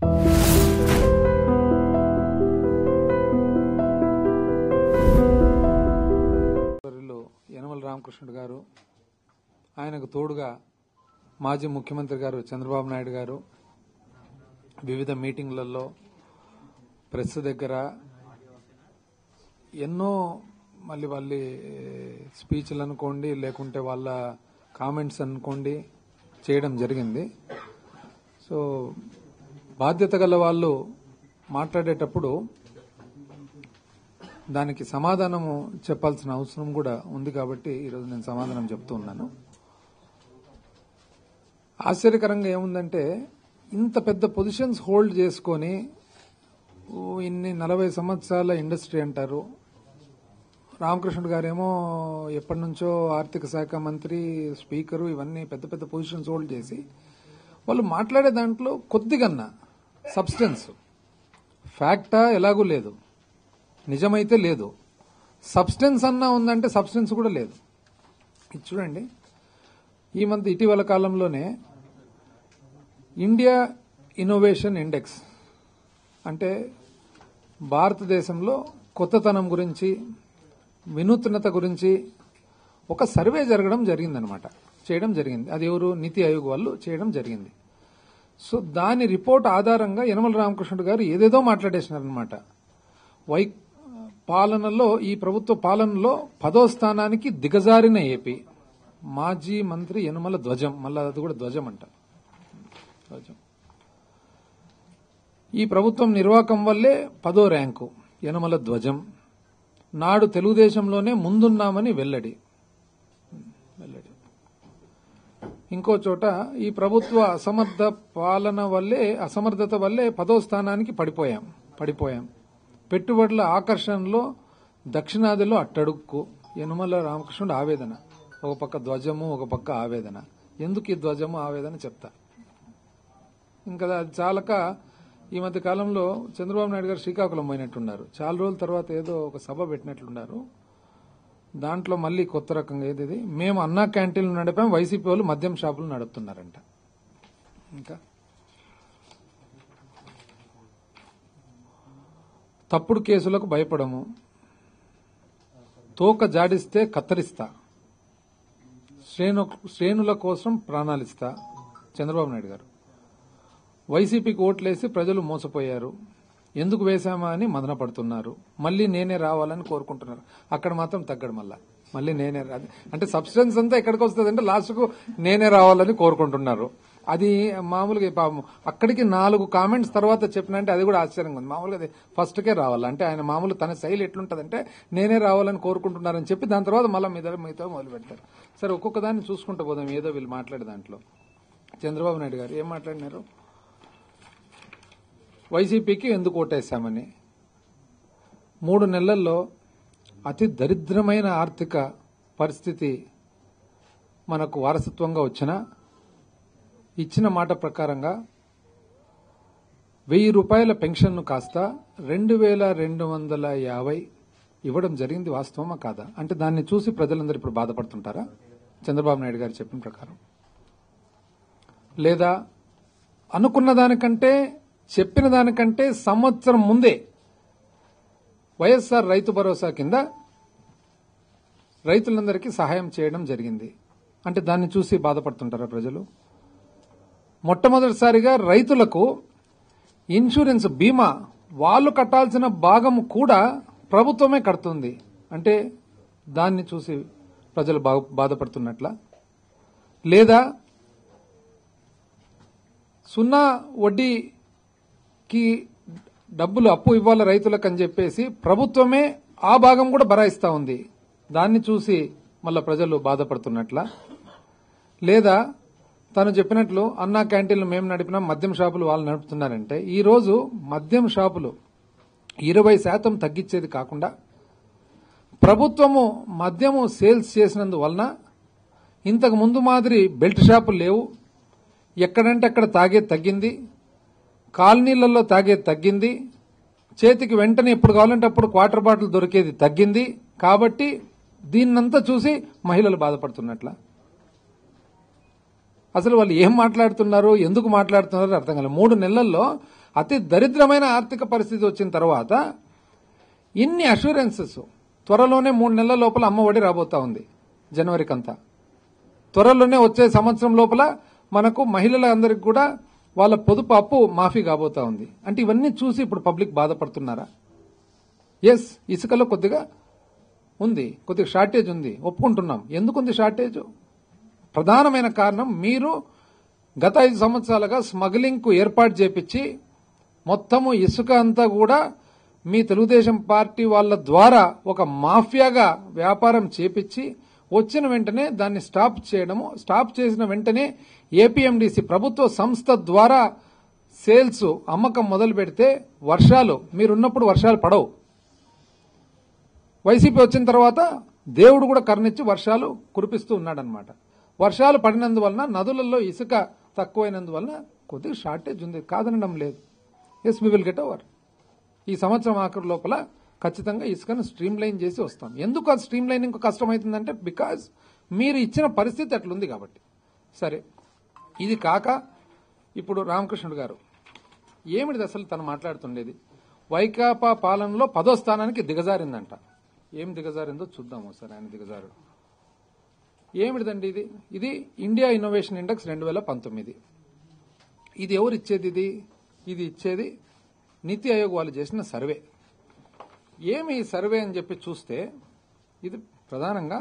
వర్యులు యనమల రామకృష్ణుడు గారు ఆయనకు తోడుగా మాజీ ముఖ్యమంత్రి గారు చంద్రబాబు నాయుడు గారు వివిధ మీటింగ్లలో ప్రెస్ దగ్గర ఎన్నో మళ్ళీ వాళ్ళ స్పీచ్లు అనుకోండి లేకుంటే వాళ్ళ కామెంట్స్ అనుకోండి చేయడం జరిగింది సో బాధ్యత గల వాళ్ళు మాట్లాడేటప్పుడు దానికి సమాధానము చెప్పాల్సిన అవసరం కూడా ఉంది కాబట్టి ఈరోజు నేను సమాధానం చెప్తూ ఉన్నాను ఆశ్చర్యకరంగా ఏముందంటే ఇంత పెద్ద పొజిషన్స్ హోల్డ్ చేసుకొని ఓ ఇన్ని నలభై సంవత్సరాల ఇండస్ట్రీ అంటారు రామకృష్ణుడు గారేమో ఎప్పటి నుంచో ఆర్థిక శాఖ మంత్రి స్పీకరు ఇవన్నీ పెద్ద పెద్ద పొజిషన్స్ హోల్డ్ చేసి వాళ్ళు మాట్లాడే దాంట్లో కొద్దిగన్నా సబ్స్టెన్స్ ఫ్యాక్టా ఎలాగూ లేదు నిజమైతే లేదు సబ్స్టెన్స్ అన్నా ఉందంటే సబ్స్టెన్స్ కూడా లేదు ఇది చూడండి ఈ మధ్య ఇటీవల కాలంలోనే ఇండియా ఇన్నోవేషన్ ఇండెక్స్ అంటే భారతదేశంలో కొత్తతనం గురించి వినూత్నత గురించి ఒక సర్వే జరగడం జరిగిందనమాట చేయడం జరిగింది అది ఎవరు నీతి ఆయోగ్ వాళ్ళు చేయడం జరిగింది సో దాని రిపోర్ట్ ఆధారంగా యనమల రామకృష్ణుడు గారు ఏదేదో మాట్లాడేసినారనమాట వై పాలనలో ఈ ప్రభుత్వ పాలనలో పదో స్థానానికి దిగజారిన ఏపీ మాజీ మంత్రి యనమల ధ్వజం మళ్ళా అది కూడా ధ్వజం అంట ధ్వజం ఈ ప్రభుత్వం నిర్వాహకం వల్లే పదో ర్యాంకు యనమల ధ్వజం నాడు తెలుగుదేశంలోనే ముందున్నామని వెల్లడి వెల్లడి ఇంకో చోట ఈ ప్రభుత్వ అసమర్థ పాలన వల్లే అసమర్థత వల్లే పదో స్థానానికి పడిపోయాం పడిపోయాం పెట్టుబడుల ఆకర్షణలో దక్షిణాదిలో అట్టడుక్కు యనుమల రామకృష్ణుడు ఆవేదన ఒక పక్క ధ్వజము ఒక పక్క ఆవేదన ఎందుకు ఈ ధ్వజము ఆవేదన చెప్తా ఇంకా అది చాలక ఈ మధ్య కాలంలో చంద్రబాబు నాయుడు గారు శ్రీకాకుళం పోయినట్టున్నారు చాలా రోజుల తర్వాత ఏదో ఒక సభ పెట్టినట్లున్నారు దాంట్లో మళ్ళీ కొత్త రకంగా ఏది మేము అన్నా క్యాంటీన్లు నడిపాం వైసీపీ వాళ్ళు మద్యం షాపులు నడుపుతున్నారంట ఇంకా తప్పుడు కేసులకు భయపడము తోక జాడిస్తే కత్తరిస్తా శ్రేణు శ్రేణుల కోసం ప్రాణాలిస్తా చంద్రబాబు నాయుడు గారు వైసీపీకి ఓట్లేసి ప్రజలు మోసపోయారు ఎందుకు వేశామా అని మదన పడుతున్నారు మళ్ళీ నేనే రావాలని కోరుకుంటున్నారు అక్కడ మాత్రం తగ్గడు మళ్ళా మళ్ళీ నేనే రా- అంటే సబ్స్టెన్స్ అంతా ఎక్కడికి వస్తుంది అంటే లాస్ట్కు నేనే రావాలని కోరుకుంటున్నారు అది మామూలుగా పాపం అక్కడికి నాలుగు కామెంట్స్ తర్వాత చెప్పినంటే అది కూడా ఆశ్చర్యంగా ఉంది మామూలుగా అది ఫస్ట్కే రావాలి అంటే ఆయన మామూలు తన శైలి ఎట్లుంటదంటే నేనే రావాలని కోరుకుంటున్నారని చెప్పి దాని తర్వాత మళ్ళీ మీద మిగతా మొదలు పెడతారు సరే ఒక్కొక్క దాన్ని చూసుకుంటూ పోదాం ఏదో వీళ్ళు మాట్లాడే దాంట్లో చంద్రబాబు నాయుడు గారు ఏం మాట్లాడినారు వైసీపీకి ఎందుకు ఓటేశామని మూడు నెలల్లో అతి దరిద్రమైన ఆర్థిక పరిస్థితి మనకు వారసత్వంగా వచ్చిన ఇచ్చిన మాట ప్రకారంగా వెయ్యి రూపాయల పెన్షన్ను కాస్త రెండు వేల రెండు వందల యాభై ఇవ్వడం జరిగింది వాస్తవమా కాదా అంటే దాన్ని చూసి ప్రజలందరూ ఇప్పుడు బాధపడుతుంటారా చంద్రబాబు నాయుడు గారు చెప్పిన ప్రకారం లేదా అనుకున్న దానికంటే చెప్పిన దానికంటే సంవత్సరం ముందే వైఎస్ఆర్ రైతు భరోసా కింద రైతులందరికీ సహాయం చేయడం జరిగింది అంటే దాన్ని చూసి బాధపడుతుంటారా ప్రజలు మొట్టమొదటిసారిగా రైతులకు ఇన్సూరెన్స్ బీమా వాళ్ళు కట్టాల్సిన భాగం కూడా ప్రభుత్వమే కడుతుంది అంటే దాన్ని చూసి ప్రజలు బా- బాధపడుతున్నట్ల లేదా సున్నా వడ్డీకి డబ్బులు అప్పు ఇవ్వాలి రైతులకు అని చెప్పేసి ప్రభుత్వమే ఆ భాగం కూడా భరాయిస్తా ఉంది దాన్ని చూసి మళ్ళా ప్రజలు బాధపడుతున్నట్ల లేదా తను చెప్పినట్లు అన్నా క్యాంటీన్లు మేము నడిపినా మద్యం షాపులు వాళ్ళు నడుపుతున్నారంటే ఈ రోజు మద్యం షాపులు ఇరవై శాతం తగ్గించేది కాకుండా ప్రభుత్వము మద్యము సేల్స్ చేసినందువలన ఇంతకు ముందు మాదిరి బెల్ట్ షాపులు లేవు ఎక్కడంటే అక్కడ తాగేది తగ్గింది కాలనీలలో తాగేది తగ్గింది చేతికి వెంటనే ఎప్పుడు కావాలంటే అప్పుడు క్వార్టర్ బాటిల్ దొరికేది తగ్గింది కాబట్టి దీన్నంతా చూసి మహిళలు బాధపడుతున్నట్ల అసలు వాళ్ళు ఏం మాట్లాడుతున్నారు ఎందుకు మాట్లాడుతున్నారో అర్థం కాలేదు మూడు నెలల్లో అతి దరిద్రమైన ఆర్థిక పరిస్థితి వచ్చిన తర్వాత ఇన్ని అష్యూరెన్సెస్ త్వరలోనే మూడు నెలల లోపల అమ్మఒడి రాబోతా ఉంది జనవరికంతా త్వరలోనే వచ్చే సంవత్సరం లోపల మనకు మహిళలందరికీ కూడా వాళ్ళ పొదుపు అప్పు మాఫీ కాబోతా ఉంది అంటే ఇవన్నీ చూసి ఇప్పుడు పబ్లిక్ బాధపడుతున్నారా ఎస్ ఇసుకలో కొద్దిగా ఉంది కొద్దిగా షార్టేజ్ ఉంది ఒప్పుకుంటున్నాం ఎందుకుంది షార్టేజ్ ప్రధానమైన కారణం మీరు గత ఐదు సంవత్సరాలుగా స్మగ్లింగ్ కు ఏర్పాటు చేపించి మొత్తము ఇసుక అంతా కూడా మీ తెలుగుదేశం పార్టీ వాళ్ళ ద్వారా ఒక మాఫియాగా వ్యాపారం చేపించి వచ్చిన వెంటనే దాన్ని స్టాప్ చేయడము స్టాప్ చేసిన వెంటనే ఏపీఎండిసి ప్రభుత్వ సంస్థ ద్వారా సేల్స్ అమ్మకం మొదలు పెడితే వర్షాలు మీరున్నప్పుడు వర్షాలు పడవు వైసీపీ వచ్చిన తర్వాత దేవుడు కూడా కరుణించి వర్షాలు కురిపిస్తూ ఉన్నాడనమాట వర్షాలు పడినందువలన నదులలో ఇసుక తక్కువైనందువలన కొద్దిగా షార్టేజ్ ఉంది కాదనడం లేదు yes we will get over ఈ సంవత్సరం ఆఖరి లోపల ఖచ్చితంగా ఇసుకను స్ట్రీమ్ లైన్ చేసి వస్తాం ఎందుకు అది స్ట్రీమ్ లైనింగ్ కష్టమవుతుందంటే బికాజ్ మీరు ఇచ్చిన పరిస్థితి అట్లుంది కాబట్టి సరే ఇది కాక ఇప్పుడు రామకృష్ణుడు గారు ఏమిటిది అసలు తను మాట్లాడుతుండేది వైకాపా పాలనలో పదో స్థానానికి దిగజారిందంట ఏం దిగజారిందో చూద్దాం ఒకసారి ఆయన దిగజారు ఏమిటిదండి ఇది ఇది ఇండియా ఇన్నోవేషన్ ఇండెక్స్ రెండు వేల పంతొమ్మిది ఇది ఎవరు ఇచ్చేది ఇది ఇది ఇచ్చేది నీతి ఆయోగ్ వాళ్ళు చేసిన సర్వే ఏమి ఈ సర్వే అని చెప్పి చూస్తే ఇది ప్రధానంగా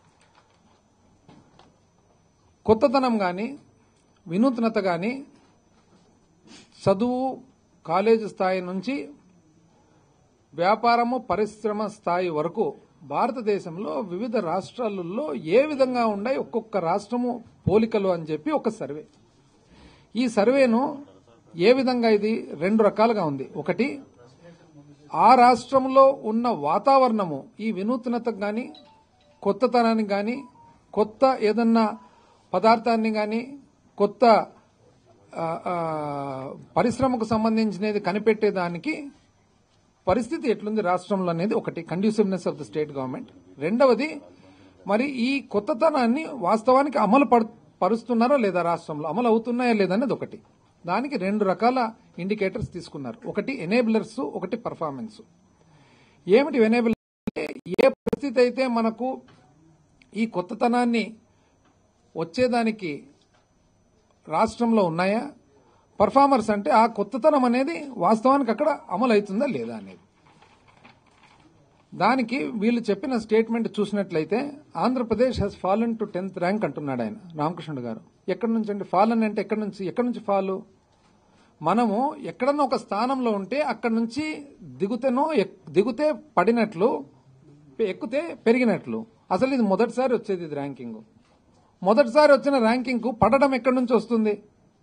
కొత్తదనం కానీ వినూత్నత కానీ చదువు కాలేజీ స్థాయి నుంచి వ్యాపారము పరిశ్రమ స్థాయి వరకు భారతదేశంలో వివిధ రాష్ట్రాలలో ఏ విధంగా ఉన్నాయి ఒక్కొక్క రాష్ట్రము పోలికలు అని చెప్పి ఒక సర్వే ఈ సర్వేను ఏ విధంగా ఇది రెండు రకాలుగా ఉంది ఒకటి ఆ రాష్ట్రంలో ఉన్న వాతావరణము ఈ వినూత్నతకు కానీ కొత్తతనానికి కానీ కొత్త ఏదన్నా పదార్థాన్ని కానీ కొత్త ఆ, ఆ, పరిశ్రమకు సంబంధించినది కనిపెట్టేదానికి పరిస్థితి ఎట్లుంది రాష్ట్రంలో అనేది ఒకటి conduciveness of the state government రెండవది మరి ఈ కొత్తతనాన్ని వాస్తవానికి అమలు పడు- పరుస్తున్నారా లేదా రాష్ట్రంలో అమలు అవుతున్నాయా లేదా అనేది ఒకటి దానికి రెండు రకాల ఇండికేటర్స్ తీసుకున్నారు ఒకటి ఎనేబులర్స్ ఒకటి పర్ఫార్మెన్స్ ఏమిటి ఎనేబులర్ అంటే ఏ పరిస్థితి అయితే మనకు ఈ కొత్తతనాన్ని వచ్చేదానికి రాష్ట్రంలో ఉన్నాయా పర్ఫార్మర్స్ అంటే ఆ కొత్తతనం అనేది వాస్తవానికి అక్కడ అమలు అవుతుందా లేదా అనేది దానికి వీళ్ళు చెప్పిన స్టేట్మెంట్ చూసినట్లయితే Andhra Pradesh has fallen to tenth rank అంటున్నాడు ఆయన రామకృష్ణుడు గారు ఎక్కడి నుంచి అంటే ఫాలన్ అంటే ఎక్కడి నుంచి ఎక్కడి నుంచి ఫాలు మనము ఎక్కడన్నా ఒక స్థానంలో ఉంటే అక్కడి నుంచి దిగుతేనో ఎక్- దిగుతే పడినట్లు ఎక్కితే పెరిగినట్లు అసలు ఇది మొదటిసారి వచ్చేది ఇది ర్యాంకింగ్ మొదటిసారి వచ్చిన ర్యాంకింగ్ పడడం ఎక్కడి నుంచి వస్తుంది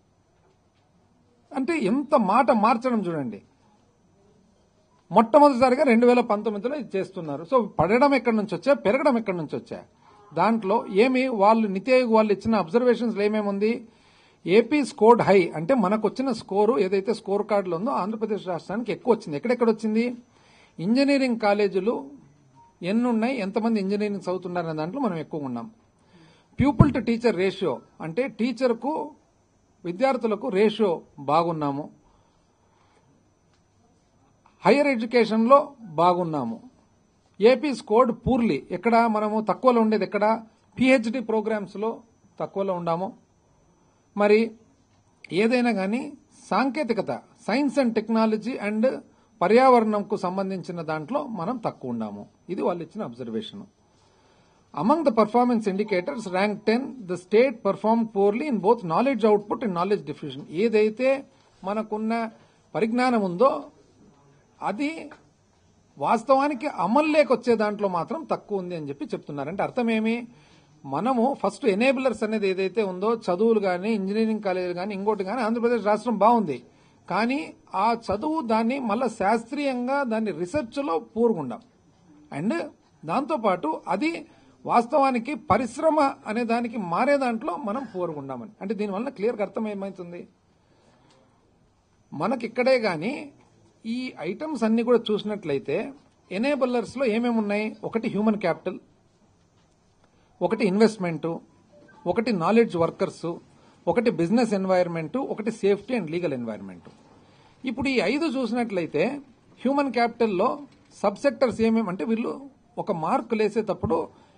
అంటే ఎంత మాట మార్చడం చూడండి మొట్టమొదటిసారిగా రెండు వేల పంతొమ్మిదిలో ఇది చేస్తున్నారు సో పడడం ఎక్కడి నుంచి వచ్చా పెరగడం ఎక్కడి నుంచి వచ్చా దాంట్లో ఏమి వాళ్ళు నితి ఆయోగ్ వాళ్ళు ఇచ్చిన అబ్జర్వేషన్స్ ఏమేముంది ఏపీ స్కోర్డ్ హై అంటే మనకు వచ్చిన స్కోరు ఏదైతే స్కోర్ కార్డులో ఉందో ఆంధ్రప్రదేశ్ రాష్ట్రానికి ఎక్కువ వచ్చింది ఎక్కడెక్కడ వచ్చింది ఇంజనీరింగ్ కాలేజీలు ఎన్ని ఉన్నాయి ఎంతమంది ఇంజనీరింగ్ చదువుతున్నారనే దాంట్లో మనం ఎక్కువ ఉన్నాం ప్యూపుల్ టు టీచర్ రేషియో అంటే టీచర్కు విద్యార్థులకు రేషియో బాగున్నాము హైయర్ ఎడ్యుకేషన్లో బాగున్నాము ఏపీ స్కోర్డ్ పూర్లీ ఎక్కడ మనము తక్కువలో ఉండేది ఎక్కడ పిహెచ్డి ప్రోగ్రామ్స్లో తక్కువలో ఉన్నాము మరి ఏదైనా కానీ సాంకేతికత సైన్స్ అండ్ టెక్నాలజీ అండ్ పర్యావరణంకు సంబంధించిన దాంట్లో మనం తక్కువ ఉన్నాము ఇది వాళ్ళు ఇచ్చిన observation among the performance indicators rank ten the state perform poorly in both knowledge output and knowledge diffusion ఏదైతే మనకున్న పరిజ్ఞానం ఉందో అది వాస్తవానికి అమల్లోకి వచ్చే దాంట్లో మాత్రం తక్కువ ఉంది అని చెప్పి చెప్తున్నారు అంటే అర్థం ఏమి మనము ఫస్ట్ ఎనేబులర్స్ అనేది ఏదైతే ఉందో చదువులు కానీ ఇంజనీరింగ్ కాలేజీలు కానీ ఇంకోటి కానీ ఆంధ్రప్రదేశ్ రాష్ట్రం బాగుంది కానీ ఆ చదువు దాన్ని మళ్ళా శాస్త్రీయంగా దాన్ని రీసెర్చ్లో పూరుగుండాం అండ్ దాంతోపాటు అది వాస్తవానికి పరిశ్రమ అనే దానికి మారే దాంట్లో మనం పూరుగుండామని అంటే దీనివల్ల క్లియర్గా అర్థం ఏమవుతుంది మనకి ఇక్కడే గాని ఈ ఐటమ్స్ అన్ని కూడా చూసినట్లయితే ఎనేబులర్స్ లో ఏమేమి ఉన్నాయి ఒకటి హ్యూమన్ క్యాపిటల్ ఒకటి ఇన్వెస్ట్మెంట్ ఒకటి నాలెడ్జ్ వర్కర్స్ ఒకటి బిజినెస్ ఎన్వైరన్మెంట్ ఒకటి సేఫ్టీ అండ్ లీగల్ ఎన్వైరన్మెంట్ ఇప్పుడు ఈ ఐదు చూసినట్లయితే హ్యూమన్ క్యాపిటల్లో సబ్ సెక్టర్స్ ఏమేమి అంటే వీళ్ళు ఒక మార్కులు వేసేటప్పుడు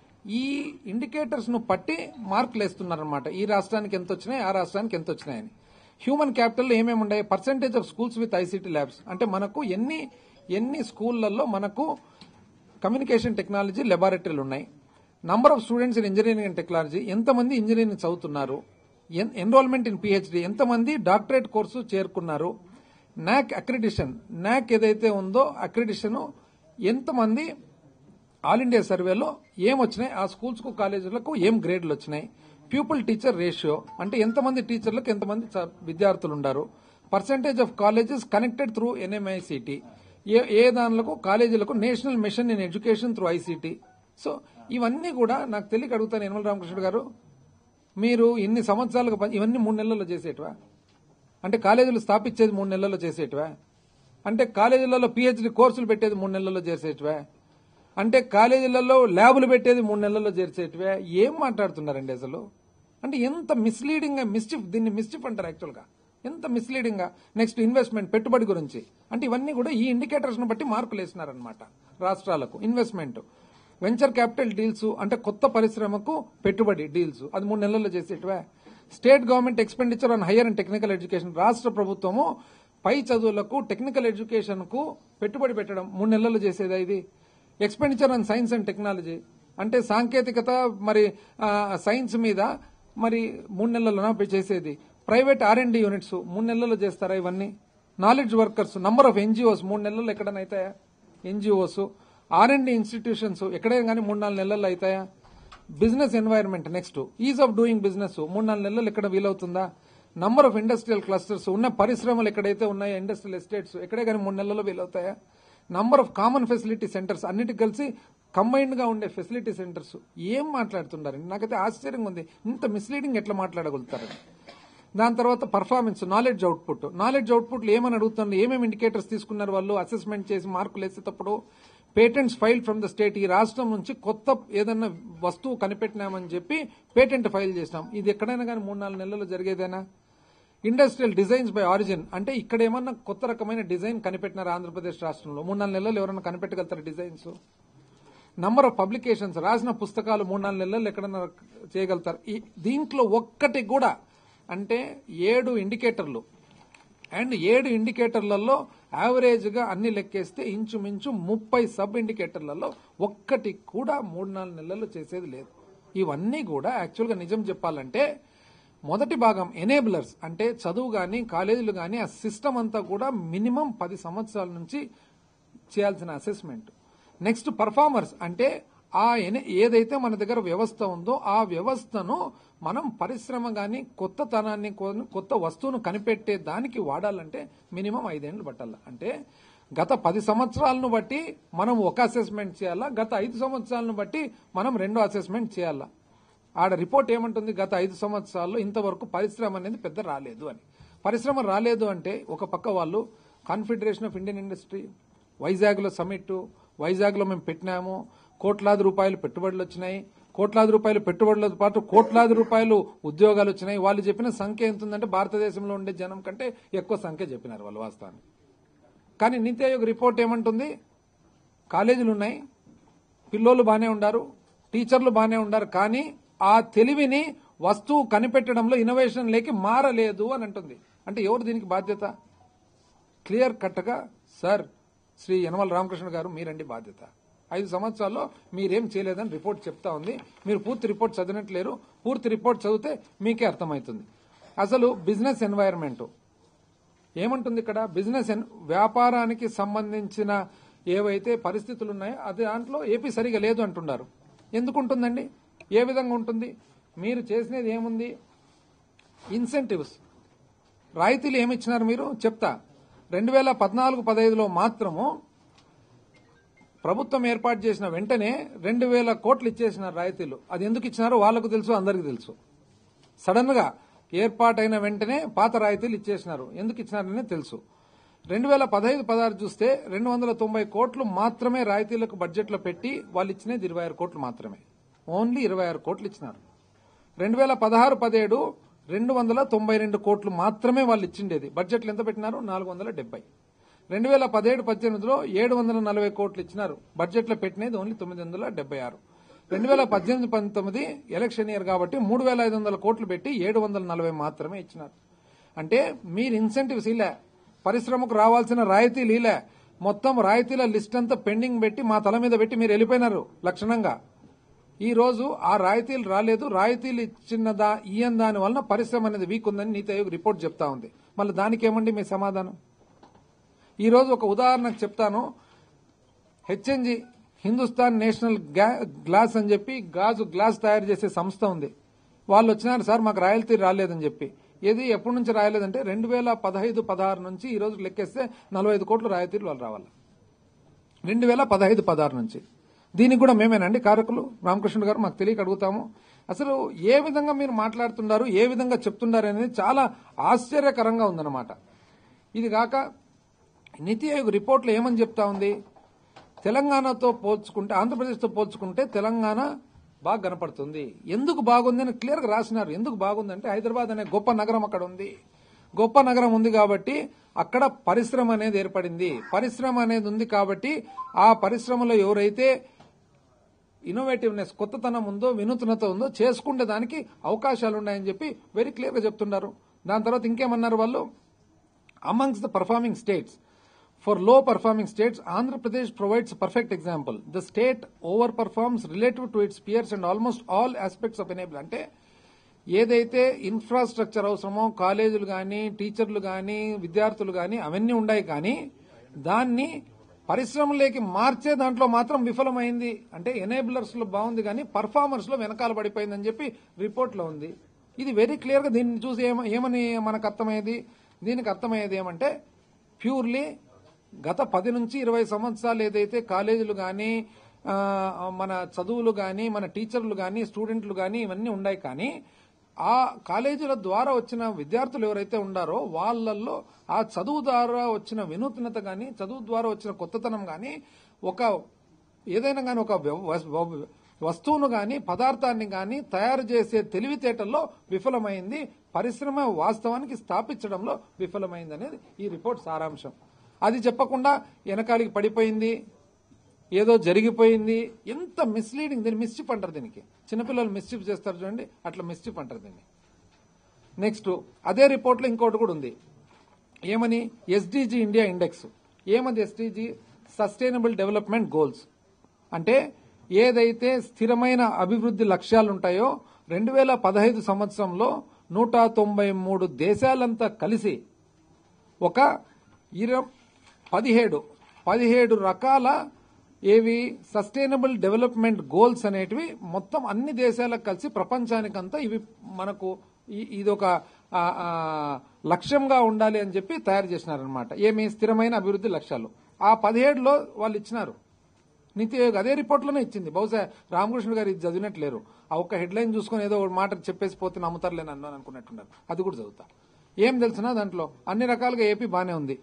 ఈ ఇండికేటర్స్ ను పట్టి మార్కులు వేస్తున్నారనమాట ఈ రాష్ట్రానికి ఎంత వచ్చినాయి ఆ రాష్ట్రానికి ఎంత వచ్చినాయని హ్యూమన్ క్యాపిటల్ ఏమేమి ఉన్నాయి percentage of schools with ICT labs అంటే మనకు ఎన్ని ఎన్ని స్కూళ్లలో మనకు కమ్యూనికేషన్ టెక్నాలజీ లెబారెటరీలు ఉన్నాయి number of students in engineering and technology ఎంతమంది ఇంజనీరింగ్ చదువుతున్నారు ఎన్రోల్మెంట్ ఇన్ పిహెచ్డి ఎంతమంది డాక్టరేట్ కోర్సు చేరుకున్నారు నాక్ అక్రిడిషన్ నాక్ ఏదైతే ఉందో అక్రిడిషన్ ఎంతమంది ఆల్ ఇండియా సర్వేలో ఏం వచ్చినాయి ఆ స్కూల్స్ కు కాలేజీలకు ఏం గ్రేడ్లు వచ్చినాయి ప్యూపుల్ టీచర్ రేషియో అంటే ఎంతమంది టీచర్లకు ఎంతమంది చ- విద్యార్థులు ఉన్నారు percentage of colleges connected through NMICT ఏ ఏ దానిలకు కాలేజీలకు national mission in education through ICT so ఇవన్నీ కూడా నాకు తెలియక అడుగుతాను యనమల రామకృష్ణ గారు మీరు ఇన్ని సంవత్సరాలుగా పని- ఇవన్నీ మూడు నెలల్లో చేసేటివా అంటే కాలేజీలు స్థాపించేది మూడు నెలల్లో చేసేటివా అంటే కాలేజీలలో పిహెచ్డి కోర్సులు పెట్టేది మూడు నెలల్లో చేసేటివా అంటే కాలేజీలలో ల్యాబులు పెట్టేది మూడు నెలల్లో చేర్చేటివే ఏం మాట్లాడుతున్నారండి అసలు అంటే ఎంత మిస్లీడింగ్ గా మిస్చిఫ్ దీన్ని మిస్చిఫ్ అంటారు యాక్చువల్ గా ఎంత మిస్లీడింగ్ గా నెక్స్ట్ ఇన్వెస్ట్మెంట్ పెట్టుబడి గురించి అంటే ఇవన్నీ కూడా ఈ ఇండికేటర్స్ ను బట్టి మార్కులు వేసినారనమాట రాష్ట్రాలకు ఇన్వెస్ట్మెంట్ వెంచర్ క్యాపిటల్ డీల్స్ అంటే కొత్త పరిశ్రమకు పెట్టుబడి డీల్స్ అది మూడు నెలల్లో చేసేటివే state government expenditure on higher and technical education రాష్ట్ర ప్రభుత్వము పై చదువులకు టెక్నికల్ ఎడ్యుకేషన్ కు పెట్టుబడి పెట్టడం మూడు నెలల్లో చేసేదా ఇది expenditure on science and technology అంటే సాంకేతికత మరి ఆ, సైన్స్ మీద మరి మూడు నెలల్లో చేసేది ప్రైవేట్ ఆర్ అండ్ యూనిట్స్ మూడు నెలల్లో చేస్తారా ఇవన్నీ knowledge workers number of NGOs మూడు నెలల్లో ఎక్కడైనా అవుతాయా ఎన్జిఓస్ ఆర్ అండ్ ఎన్స్టిట్యూషన్స్ ఎక్కడైనా కానీ మూడు నాలుగు నెలల్లో అవుతాయా business environment next ease of doing business మూడు నాలుగు నెలలు ఎక్కడ వీలవుతుందా నంబర్ ఆఫ్ ఇండస్ట్రియల్ క్లస్టర్స్ ఉన్న పరిశ్రమలు ఎక్కడైతే ఉన్నాయో ఇండస్ట్రియల్ ఎస్టేట్స్ ఎక్కడే కానీ మూడు నెలల్లో వీలవుతాయా number of common facility centres అన్నిటికి కలిసి కంబైన్డ్ గా ఉండే ఫెసిలిటీ సెంటర్స్ ఏం మాట్లాడుతున్నారండి నాకైతే ఆశ్చర్యంగా ఉంది ఇంత మిస్లీడింగ్ ఎట్లా మాట్లాడగలుగుతారని దాని తర్వాత performance knowledge output knowledge output ఏమని అడుగుతున్నారు ఏమేమి ఇండికేటర్స్ తీసుకున్నారు వాళ్ళు అసెస్మెంట్ చేసి మార్కులు వేసేటప్పుడు patents file from the state ఈ రాష్ట్రం నుంచి కొత్త ఏదన్నా వస్తువు కనిపెట్టినామని చెప్పి పేటెంట్ ఫైల్ చేసినాం ఇది ఎక్కడైనా కానీ మూడు నాలుగు నెలల్లో జరిగేదేనా ఇండస్ట్రియల్ డిజైన్స్ బై ఆరిజిన్ అంటే ఇక్కడ ఏమన్నా కొత్త రకమైన డిజైన్ కనిపెట్టినారు ఆంధ్రప్రదేశ్ రాష్ట్రంలో మూడు నాలుగు నెలలు ఎవరైనా కనిపెట్టగలుగుతారు డిజైన్స్ నంబర్ ఆఫ్ పబ్లికేషన్స్ రాసిన పుస్తకాలు మూడు నాలుగు నెలలు ఎక్కడన్నా చేయగలుగుతారు ఈ దీంట్లో ఒక్కటి కూడా అంటే ఏడు ఇండికేటర్లు అండ్ ఏడు ఇండికేటర్లలో యావరేజ్ గా అన్ని లెక్కేస్తే ఇంచుమించు ముప్పై సబ్ ఇండికేటర్లలో ఒక్కటి కూడా మూడు నాలుగు నెలల్లో చేసేది లేదు ఇవన్నీ కూడా యాక్చువల్ గా నిజం చెప్పాలంటే మొదటి భాగం ఎనేబులర్స్ అంటే చదువు గాని కాలేజీలు గాని ఆ సిస్టమ్ అంతా కూడా మినిమం పది సంవత్సరాల నుంచి చేయాల్సిన అసెస్మెంట్ నెక్స్ట్ పర్ఫార్మర్స్ అంటే ఆ ఎన- ఏదైతే మన దగ్గర వ్యవస్థ ఉందో ఆ వ్యవస్థను మనం పరిశ్రమ గాని కొత్తతనాన్ని కొ- కొత్త వస్తువును కనిపెట్టే దానికి వాడాలంటే మినిమం ఐదేళ్లు పట్టాల అంటే గత పది సంవత్సరాలను బట్టి మనం ఒక అసెస్మెంట్ చేయాలా గత ఐదు సంవత్సరాలను బట్టి మనం రెండో అసెస్మెంట్ చేయాలా ఆడ రిపోర్ట్ ఏమంటుంది గత ఐదు సంవత్సరాల్లో ఇంతవరకు పరిశ్రమ అనేది పెద్ద రాలేదు అని పరిశ్రమ రాలేదు అంటే ఒక పక్క వాళ్ళు కాన్ఫెడరేషన్ ఆఫ్ ఇండియన్ ఇండస్ట్రీ వైజాగ్లో సమిట్ వైజాగ్లో మేము పెట్టినాము కోట్లాది రూపాయలు పెట్టుబడులు వచ్చినాయి కోట్లాది రూపాయలు పెట్టుబడులతో పాటు కోట్లాది రూపాయలు ఉద్యోగాలు వచ్చినాయి వాళ్ళు చెప్పిన సంఖ్య ఎంత ఉందంటే భారతదేశంలో ఉండే జనం కంటే ఎక్కువ సంఖ్య చెప్పినారు వాళ్ళు వాస్తవాన్ని కానీ నీతి ఆయోగ్ రిపోర్ట్ ఏమంటుంది కాలేజీలు ఉన్నాయి పిల్లోళ్ళు బాగానే ఉండారు టీచర్లు బాగానే ఉండారు కానీ ఆ తెలివిని వస్తువు కనిపెట్టడంలో ఇన్నోవేషన్ లేకి మారలేదు అని అంటుంది అంటే ఎవరు దీనికి బాధ్యత క్లియర్ కట్గా సార్ శ్రీ యనమల రామకృష్ణ గారు మీరండి బాధ్యత ఐదు సంవత్సరాల్లో మీరేం చేయలేదని రిపోర్ట్ చెప్తా ఉంది మీరు పూర్తి రిపోర్ట్ చదివినట్లేరు పూర్తి రిపోర్ట్ చదివితే మీకే అర్థమవుతుంది అసలు బిజినెస్ ఎన్వైరన్మెంట్ ఏమంటుంది ఇక్కడ బిజినెస్ ఎన్- వ్యాపారానికి సంబంధించిన ఏవైతే పరిస్థితులు ఉన్నాయో అది దాంట్లో ఏపీ సరిగా లేదు అంటున్నారు ఎందుకు ఉంటుందండి ఏ విధంగా ఉంటుంది మీరు చేసినది ఏముంది ఇన్సెంటివ్స్ రాయితీలు ఏమి ఇచ్చినారు మీరు చెప్తా రెండు వేల పద్నాలుగు పదహైదులో మాత్రము ప్రభుత్వం ఏర్పాటు చేసిన వెంటనే రెండు వేల కోట్లు ఇచ్చేసినారు రాయితీలు అది ఎందుకు ఇచ్చినారో వాళ్ళకు తెలుసు అందరికీ తెలుసు సడన్ గా ఏర్పాటైన వెంటనే పాత రాయితీలు ఇచ్చేసినారు ఎందుకు ఇచ్చినారని తెలుసు రెండు వేల పదహైదు పదహారు చూస్తే రెండు వందల తొంభై కోట్లు మాత్రమే రాయితీలకు బడ్జెట్లో పెట్టి వాళ్ళు ఇచ్చినది ఇరవై ఆరు కోట్లు మాత్రమే ఓన్లీ ఇరవై ఆరు కోట్లు ఇచ్చినారు రెండు వేల పదహారు పదిహేడు రెండు వందల తొంభై రెండు కోట్లు మాత్రమే వాళ్ళు ఇచ్చిండేది బడ్జెట్లు ఎంత పెట్టినారు నాలుగు వందల డెబ్బై రెండు వేల పదిహేడు పద్దెనిమిదిలో ఏడు వందల నలభై కోట్లు ఇచ్చినారు బడ్జెట్లో పెట్టినది ఓన్లీ తొమ్మిది వందల డెబ్బై ఆరు రెండు వేల పద్దెనిమిది పంతొమ్మిది ఎలక్షన్ ఇయర్ కాబట్టి మూడు వేల ఐదు వందల కోట్లు పెట్టి ఏడు వందల నలభై మాత్రమే ఇచ్చినారు అంటే మీరు ఇన్సెంటివ్స్ ఇలా పరిశ్రమకు రావాల్సిన రాయితీలు ఇలా మొత్తం రాయితీల లిస్ట్ అంతా పెండింగ్ పెట్టి మా తల మీద పెట్టి మీరు వెళ్ళిపోయినారు లక్షణంగా ఈ రోజు ఆ రాయితీలు రాలేదు రాయితీలు ఇచ్చిన దా ఇయ్యని దాని వలన పరిశ్రమ అనేది వీక్ ఉందని నీతి ఆయోగ్ రిపోర్ట్ చెప్తా ఉంది మళ్ళీ దానికి ఏమండి మీ సమాధానం ఈ రోజు ఒక ఉదాహరణకు చెప్తాను హెచ్ఎన్జి హిందుస్థాన్ నేషనల్ గ్లా- గ్లాస్ అని చెప్పి గాజు గ్లాస్ తయారు చేసే సంస్థ ఉంది వాళ్ళు వచ్చినారు సార్ మాకు రాయల్తీ రాలేదని చెప్పి ఏది ఎప్పటి నుంచి రాయలేదంటే రెండు వేల పదహైదు పదహారు నుంచి ఈ రోజు లెక్కేస్తే నలభై ఐదు కోట్ల రాయితీలు వాళ్ళు రావాలి రెండు వేల పదహైదు పదహారు నుంచి దీనికి కూడా మేమేనండి కారకులు రామకృష్ణ గారు మాకు తెలియక అడుగుతాము అసలు ఏ విధంగా మీరు మాట్లాడుతున్నారు ఏ విధంగా చెప్తున్నారు అనేది చాలా ఆశ్చర్యకరంగా ఉందన్నమాట ఇది కాక నీతి ఆయోగ్ రిపోర్ట్లో ఏమని చెప్తా ఉంది తెలంగాణతో పోల్చుకుంటే ఆంధ్రప్రదేశ్తో పోల్చుకుంటే తెలంగాణ బాగా కనపడుతుంది ఎందుకు బాగుంది అని క్లియర్గా రాసినారు ఎందుకు బాగుందంటే హైదరాబాద్ అనే గొప్ప నగరం అక్కడ ఉంది గొప్ప నగరం ఉంది కాబట్టి అక్కడ పరిశ్రమ అనేది ఏర్పడింది పరిశ్రమ అనేది ఉంది కాబట్టి ఆ పరిశ్రమలో ఎవరైతే ఇన్నోవేటివ్నెస్ కొత్తతనం ఉందో వినూత్నత ఉందో చేసుకునే దానికి అవకాశాలు ఉన్నాయని చెప్పి వెరీ క్లియర్గా చెప్తున్నారు దాని తర్వాత ఇంకేమన్నారు వాళ్ళు amongst the performing states for low performing states Andhra Pradesh provides perfect example the state over performs relative to its peers and almost all aspects of enable అంటే ఏదైతే ఇన్ఫ్రాస్ట్రక్చర్ అవసరమో కాలేజీలు కానీ టీచర్లు కానీ విద్యార్థులు కానీ అవన్నీ ఉన్నాయి కానీ దాన్ని పరిశ్రమలోకి మార్చే దాంట్లో మాత్రం విఫలమైంది అంటే ఎనేబులర్స్ లో బాగుంది కానీ పర్ఫార్మర్స్ లో వెనకాల పడిపోయిందని చెప్పి రిపోర్ట్ లో ఉంది ఇది వెరీ క్లియర్ గా దీన్ని చూసి ఏమ- ఏమని మనకు అర్థమయ్యేది దీనికి అర్థమయ్యేది ఏమంటే ప్యూర్లీ గత పది నుంచి ఇరవై సంవత్సరాలు ఏదైతే కాలేజీలు కానీ మన చదువులు కానీ మన టీచర్లు కానీ స్టూడెంట్లు కానీ ఇవన్నీ ఉన్నాయి కానీ ఆ కాలేజీల ద్వారా వచ్చిన విద్యార్థులు ఎవరైతే ఉండారో వాళ్ళల్లో ఆ చదువు ద్వారా వచ్చిన వినూత్నత కానీ చదువు ద్వారా వచ్చిన కొత్తతనం కానీ ఒక ఏదైనా కానీ ఒక వ్యవ- వస్- వస్తువును కానీ పదార్థాన్ని కానీ తయారు చేసే తెలివితేటల్లో విఫలమైంది పరిశ్రమ వాస్తవానికి స్థాపించడంలో విఫలమైంది అనేది ఈ రిపోర్ట్ సారాంశం అది చెప్పకుండా వెనకాలికి పడిపోయింది ఏదో జరిగిపోయింది ఎంత మిస్లీడింగ్ దీన్ని మిస్చిఫ్ అంటారు దీనికి చిన్నపిల్లలు మిస్చిఫ్ చేస్తారు చూడండి అట్లా మిస్చిఫ్ అంటారు దీన్ని నెక్స్ట్ అదే రిపోర్ట్లో ఇంకోటి కూడా ఉంది ఏమని ఎస్డిజి ఇండియా ఇండెక్స్ ఏమది ఎస్డిజి సస్టైనబుల్ డెవలప్మెంట్ గోల్స్ అంటే ఏదైతే స్థిరమైన అభివృద్ధి లక్ష్యాలు ఉంటాయో రెండు వేల పదహైదు సంవత్సరంలో నూట తొంభై మూడు దేశాలంతా కలిసి ఒక ఇర పదిహేడు పదిహేడు రకాల ఏవి సస్టైనబుల్ డెవలప్మెంట్ గోల్స్ అనేటివి మొత్తం అన్ని దేశాలకు కలిసి ప్రపంచానికంతా ఇవి మనకు ఈ- ఇదొక ఆ, ఆ, లక్ష్యంగా ఉండాలి అని చెప్పి తయారు చేసినారనమాట ఏమి స్థిరమైన అభివృద్ధి లక్ష్యాలు ఆ పదిహేడులో వాళ్ళు ఇచ్చినారు నీతి ఆయోగ్ అదే రిపోర్ట్లోనే ఇచ్చింది బహుశా రామకృష్ణ గారు ఇది చదివినట్లేరు ఆ ఒక్క హెడ్లైన్ చూసుకొని ఏదో ఒక మాట చెప్పేసి పోతే నమ్ముతారులే నన్ను అని అనుకున్నట్టున్నారు అది కూడా చదువుతా ఏం తెలిసినా దాంట్లో అన్ని రకాలుగా ఏపీ బానే ఉంది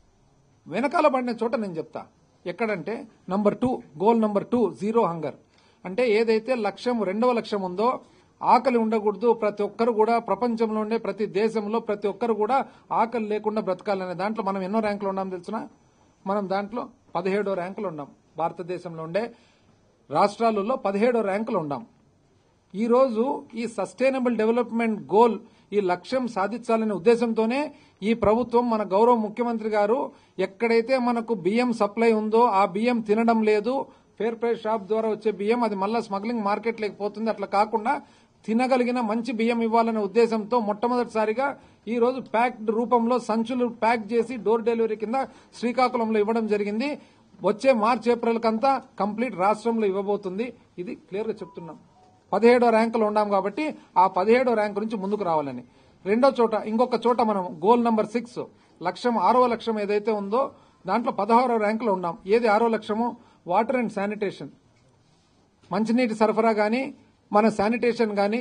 వెనకాల పడిన చోట నేను చెప్తా ఎక్కడంటే number two goal number two zero hunger అంటే ఏదైతే లక్ష్యం రెండవ లక్ష్యం ఉందో ఆకలి ఉండకూడదు ప్రతి ఒక్కరు కూడా ప్రపంచంలో ఉండే ప్రతి దేశంలో ప్రతి ఒక్కరు కూడా ఆకలి లేకుండా బ్రతకాలనే దాంట్లో మనం ఎన్నో ర్యాంకులు ఉన్నాం తెలుసునా మనం దాంట్లో పదిహేడో ర్యాంకులు ఉన్నాం భారతదేశంలో ఉండే రాష్ట్రాలలో పదిహేడో ర్యాంకులు ఉన్నాం ఈ రోజు ఈ సస్టైనబుల్ డెవలప్మెంట్ గోల్ ఈ లక్ష్యం సాధించాలనే ఉద్దేశంతోనే ఈ ప్రభుత్వం మన గౌరవ ముఖ్యమంత్రి గారు ఎక్కడైతే మనకు బియ్యం సప్లై ఉందో ఆ బియ్యం తినడం లేదు ఫేర్ ప్రైస్ షాప్ ద్వారా వచ్చే బియ్యం అది మళ్ళా స్మగ్లింగ్ మార్కెట్ పోతుంది అట్లా కాకుండా తినగలిగిన మంచి బియ్యం ఇవ్వాలనే ఉద్దేశంతో మొట్టమొదటిసారిగా ఈ రోజు ప్యాక్డ్ రూపంలో సంచులు ప్యాక్ చేసి డోర్ డెలివరీ కింద శ్రీకాకుళంలో ఇవ్వడం జరిగింది వచ్చే మార్చి ఏప్రిల్ కంతా కంప్లీట్ రాష్ట్రంలో ఇవ్వబోతుంది ఇది క్లియర్ గా చెప్తున్నాం పదిహేడో ర్యాంకులో ఉన్నాం కాబట్టి ఆ పదిహేడో ర్యాంకు నుంచి ముందుకు రావాలని రెండో చోట ఇంకొక చోట మనం గోల్ నంబర్ సిక్స్ లక్ష్యం ఆరో లక్ష్యం ఏదైతే ఉందో దాంట్లో పదహారో ర్యాంకులో ఉన్నాం ఏది ఆరో లక్ష్యము వాటర్ అండ్ శానిటేషన్ మంచినీటి సరఫరా కానీ మన శానిటేషన్ కానీ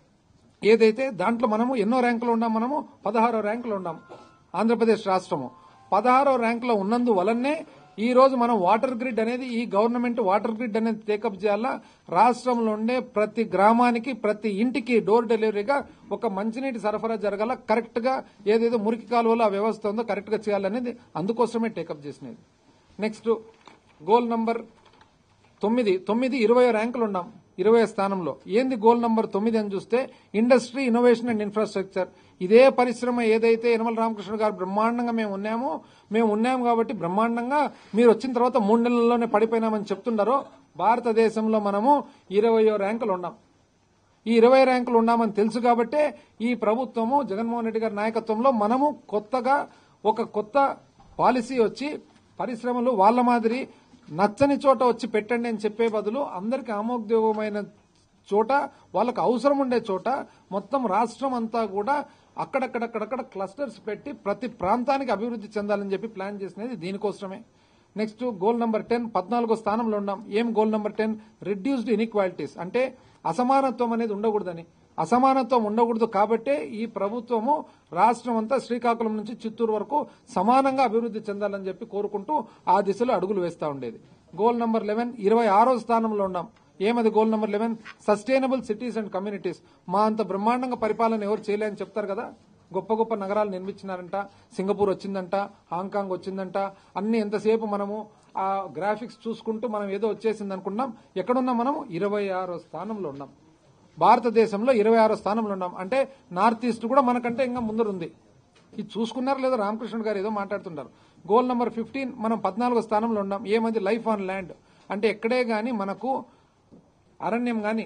ఏదైతే దాంట్లో మనము ఎన్నో ర్యాంకులు ఉన్నాం మనము పదహారో ర్యాంకులో ఉన్నాం ఆంధ్రప్రదేశ్ రాష్ట్రము పదహారో ర్యాంకులో ఉన్నందు వలనే ఈ రోజు మనం వాటర్ గ్రిడ్ అనేది ఈ గవర్నమెంట్ వాటర్ గ్రిడ్ అనేది టేకప్ చేయాలా రాష్ట్రంలో ఉండే ప్రతి గ్రామానికి ప్రతి ఇంటికి డోర్ డెలివరీగా ఒక మంచినీటి సరఫరా జరగాల కరెక్ట్ గా ఏదేదో మురికి కాలువలో ఆ వ్యవస్థ ఉందో కరెక్ట్ గా చేయాలనేది అందుకోసమే టేకప్ చేసినది నెక్స్ట్ గోల్ నంబర్ తొమ్మిది తొమ్మిది ఇరవై ర్యాంకులు ఉన్నాం ఇరవై స్థానంలో ఏంది గోల్ నంబర్ తొమ్మిది అని చూస్తే ఇండస్ట్రీ ఇన్నోవేషన్ అండ్ ఇన్ఫ్రాస్ట్రక్చర్ ఇదే పరిశ్రమ ఏదైతే యనమల రామకృష్ణ గారు బ్రహ్మాండంగా మేము ఉన్నామో మేము ఉన్నాము కాబట్టి బ్రహ్మాండంగా మీరు వచ్చిన తర్వాత మూడు నెలల్లోనే పడిపోయినామని చెప్తున్నారో భారతదేశంలో మనము ఇరవయో ర్యాంకులు ఉన్నాం ఈ ఇరవై ర్యాంకులు ఉన్నామని తెలుసు కాబట్టే ఈ ప్రభుత్వము జగన్మోహన్ రెడ్డి గారి నాయకత్వంలో మనము కొత్తగా ఒక కొత్త పాలసీ వచ్చి పరిశ్రమలు వాళ్ళ మాదిరి నచ్చని చోట వచ్చి పెట్టండి అని చెప్పే బదులు అందరికి ఆమోదయోగమైన చోట వాళ్ళకు అవసరం ఉండే చోట మొత్తం రాష్ట్రం అంతా కూడా అక్కడక్కడక్కడక్కడ క్లస్టర్స్ పెట్టి ప్రతి ప్రాంతానికి అభివృద్ధి చెందాలని చెప్పి ప్లాన్ చేసినది దీనికోసమే నెక్స్ట్ గోల్ నెంబర్ టెన్ పద్నాలుగో స్థానంలో ఉన్నాం ఏం goal number ten reduced inequalities అంటే అసమానత్వం అనేది ఉండకూడదని అసమానత్వం ఉండకూడదు కాబట్టే ఈ ప్రభుత్వము రాష్ట్రం అంతా శ్రీకాకుళం నుంచి చిత్తూరు వరకు సమానంగా అభివృద్ధి చెందాలని చెప్పి కోరుకుంటూ ఆ దిశలో అడుగులు వేస్తా ఉండేది గోల్ నంబర్ లెవెన్ ఇరవై ఆరో స్థానంలో ఉన్నాం ఏమది goal number eleven sustainable cities and communities మా అంత బ్రహ్మాండంగా పరిపాలన ఎవరు చేయలేని చెప్తారు కదా గొప్ప గొప్ప నగరాలు నిర్మించినారంట సింగపూర్ వచ్చిందంట హాంకాంగ్ వచ్చిందంట అన్ని ఎంతసేపు మనము ఆ గ్రాఫిక్స్ చూసుకుంటూ మనం ఏదో వచ్చేసింది అనుకున్నాం ఎక్కడున్నాం మనం ఇరవై ఆరో స్థానంలో ఉన్నాం భారతదేశంలో ఇరవై ఆరో స్థానంలో ఉన్నాం అంటే నార్త్ ఈస్ట్ కూడా మనకంటే ఇంకా ముందరుంది ఇది చూసుకున్నారు లేదో రామకృష్ణ గారు ఏదో మాట్లాడుతున్నారు గోల్ నెంబర్ ఫిఫ్టీన్ మనం పద్నాలుగో స్థానంలో ఉన్నాం ఏమంది లైఫ్ ఆన్ ల్యాండ్ అంటే ఎక్కడే గాని మనకు అరణ్యం గాని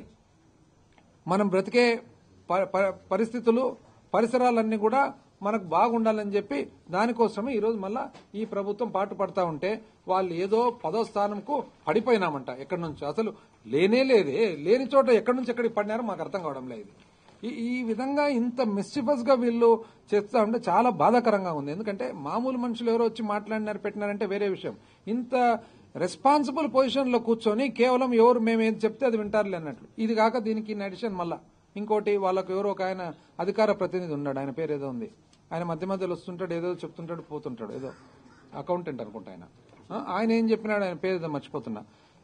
మనం బ్రతికే ప- ప- పరిస్థితులు పరిసరాలన్నీ కూడా మనకు బాగుండాలని చెప్పి దానికోసమే ఈరోజు మళ్ళా ఈ ప్రభుత్వం పాటు పడతా ఉంటే వాళ్ళు ఏదో పదో స్థానంకు పడిపోయినామంట ఎక్కడి నుంచి అసలు లేనే లేదే లేని చోట ఎక్కడి నుంచి ఎక్కడికి పడినారో మాకు అర్థం కావడం లేదు ఈ- ఈ విధంగా ఇంత మిస్చిఫస్ గా వీళ్ళు చేస్తా ఉంటే చాలా బాధాకరంగా ఉంది ఎందుకంటే మామూలు మనుషులు ఎవరో వచ్చి మాట్లాడినారు పెట్టినారంటే వేరే విషయం ఇంత రెస్పాన్సిబుల్ పొజిషన్ లో కూర్చొని కేవలం ఎవరు మేము ఏది చెప్తే అది వింటారులే అన్నట్లు ఇది కాక దీనికి ఇన్ అడిషన్ మళ్ళా ఇంకోటి వాళ్ళకు ఎవరో ఒక ఆయన అధికార ప్రతినిధి ఉన్నాడు ఆయన పేరు ఏదో ఉంది ఆయన మధ్య మధ్యలో వస్తుంటాడు ఏదో చెప్తుంటాడు పోతుంటాడు ఏదో అకౌంటెంట్ అనుకుంటా ఆయన ఆ, ఆయన ఏం చెప్పినాడు ఆయన పేరు ఏదో మర్చిపోతున్నా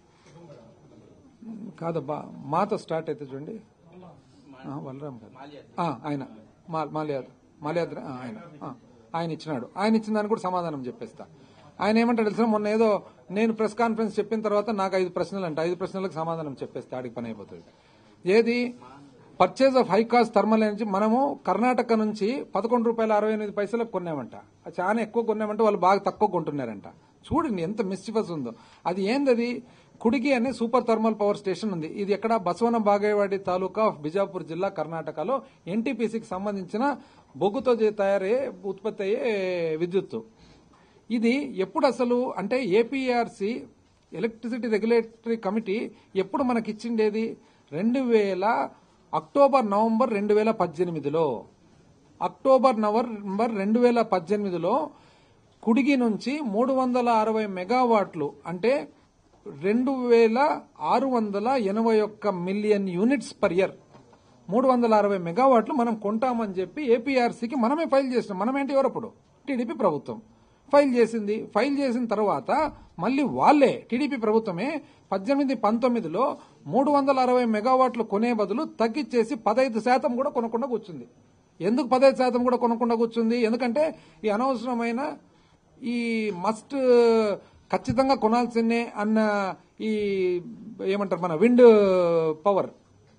కాదబ్బా మాతో స్టార్ట్ అయితే చూడండి ఆ, బలరాం గారు ఆ, ఆయన మా- మాల్యాద్రి మాల్యాద్రి ఆ, ఆయన ఆ, ఆయన ఇచ్చినాడు ఆయన ఇచ్చిన దానికి కూడా సమాధానం చెప్పేస్తా ఆయన ఏమంటాడు తెలుసా మొన్న ఏదో నేను ప్రెస్ కాన్ఫరెన్స్ చెప్పిన తర్వాత నాకు ఐదు ప్రశ్నలు అంటే ఐదు ప్రశ్నలకు సమాధానం చెప్పేస్తే ఆడికి పని అయిపోతుంది ఏది purchase of high cost thermal energy మనము కర్ణాటక నుంచి పదకొండు రూపాయల అరవై ఎనిమిది పైసలకు కొన్నామంట అది చాలా ఎక్కువ కొన్నామంటే వాళ్ళు బాగా తక్కువ కొంటున్నారంట చూడండి ఎంత మిస్చిఫస్ ఉందో అది ఏందది కుడికి అనే సూపర్ థర్మల్ పవర్ స్టేషన్ ఉంది ఇది ఎక్కడ బసవన బాగేవాడి తాలూకా ఆఫ్ బిజాపూర్ జిల్లా కర్ణాటకలో ఎన్టీపీసీకి సంబంధించిన బొగ్గుతో చే- తయారయ్యే ఉత్పత్తి అయ్యే విద్యుత్తు ఇది ఎప్పుడు అసలు అంటే ఏపీఆర్సి ఎలక్ట్రిసిటీ రెగ్యులేటరీ కమిటీ ఎప్పుడు మనకి ఇచ్చిండేది రెండు వేల అక్టోబర్ నవంబర్ రెండు వేల పద్దెనిమిదిలో అక్టోబర్ నవంబర్ రెండు వేల పద్దెనిమిదిలో కుడిగి నుంచి మూడు వందల అరవై మెగావాట్లు అంటే రెండు వేల ఆరు వందల ఎనభై ఒక్క మిలియన్ యూనిట్స్ పర్ ఇయర్ మూడు వందల అరవై మెగావాట్లు మనం కొంటామని చెప్పి ఏపీఆర్సీకి మనమే ఫైల్ చేసినాం మనమేంటి ఎవరప్పుడు టీడీపీ ప్రభుత్వం ఫైల్ చేసింది ఫైల్ చేసిన తర్వాత మళ్ళీ వాళ్ళే టీడీపీ ప్రభుత్వమే పద్దెనిమిది పంతొమ్మిదిలో మూడు వందల అరవై మెగావాట్లు కొనే బదులు తగ్గించేసి పదహైదు శాతం కూడా కొనకుండా కూర్చుంది ఎందుకు పదహైదు శాతం కూడా కొనకుండా కూర్చుంది ఎందుకంటే ఈ అనవసరమైన ఈ మస్ట్ ఖచ్చితంగా కొనాల్సిందే అన్న ఈ ఏమంటారు మన విండ్ పవర్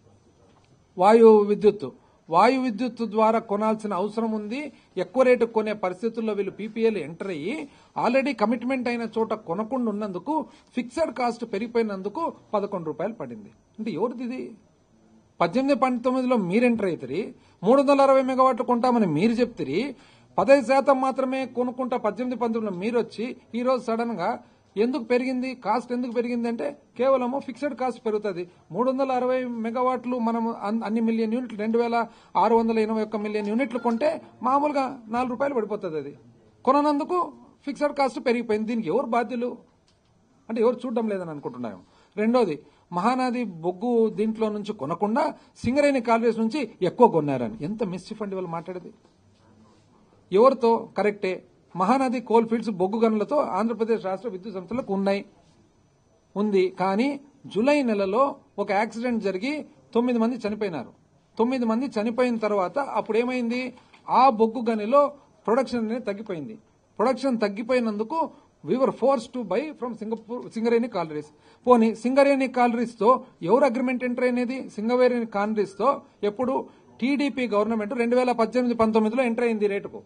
వాయు విద్యుత్ వాయు విద్యుత్ ద్వారా కొనాల్సిన అవసరం ఉంది ఎక్కువ రేటు కొనే పరిస్థితుల్లో వీళ్ళు పీపీఎల్ ఎంటర్ అయ్యి ఆల్రెడీ కమిట్మెంట్ అయిన చోట కొనకుండా ఉన్నందుకు ఫిక్స్డ్ కాస్ట్ పెరిగిపోయినందుకు పదకొండు రూపాయలు పడింది అంటే ఎవరిది ఇది పద్దెనిమిది పంతొమ్మిదిలో మీరు ఎంటర్ అవుతారు మూడు వందల అరవై మెగావాట్లు కొంటామని మీరు చెప్తారు పదహైదు శాతం మాత్రమే కొనుక్కుంటా పద్దెనిమిది పంతొమ్మిదిలో మీరు వచ్చి ఈ రోజు సడన్ గా ఎందుకు పెరిగింది కాస్ట్ ఎందుకు పెరిగింది అంటే కేవలము ఫిక్స్డ్ కాస్ట్ పెరుగుతుంది మూడు వందల అరవై మెగావాట్లు మనం అన్- అన్ని మిలియన్ యూనిట్లు రెండు వేల ఆరు వందల ఎనభై ఒక్క మిలియన్ యూనిట్లు కొంటే మామూలుగా నాలుగు రూపాయలు పడిపోతుంది అది కొననందుకు ఫిక్స్డ్ కాస్ట్ పెరిగిపోయింది దీనికి ఎవరు బాధ్యులు అంటే ఎవరు చూడడం లేదని అనుకుంటున్నాను రెండోది మహానది బొగ్గు దీంట్లో నుంచి కొనకుండా సింగరేణి కాల్వేస్ నుంచి ఎక్కువ కొన్నారని ఎంత మిస్చిఫ్ అండి వాళ్ళు మాట్లాడేది ఎవరితో కరెక్టే మహానది కోల్ ఫీల్డ్స్ బొగ్గు గనులతో ఆంధ్రప్రదేశ్ రాష్ట్ర విద్యుత్ సంస్థలకు ఉన్నాయి ఉంది కానీ జూలై నెలలో ఒక యాక్సిడెంట్ జరిగి తొమ్మిది మంది చనిపోయినారు తొమ్మిది మంది చనిపోయిన తర్వాత అప్పుడు ఏమైంది ఆ బొగ్గు గనిలో ప్రొడక్షన్ అనేది తగ్గిపోయింది ప్రొడక్షన్ తగ్గిపోయినందుకు we were force to buy from Singapore Singareni collieries పోనీ సింగరేణి కాలరీస్ తో ఎవరు అగ్రిమెంట్ ఎంటర్ అయినది సింగరేణి కాలరీస్ తో ఎప్పుడు టీడీపీ గవర్నమెంట్ రెండు వేల పద్దెనిమిది పంతొమ్మిదిలో ఎంటర్ అయింది ఈ రేటుకు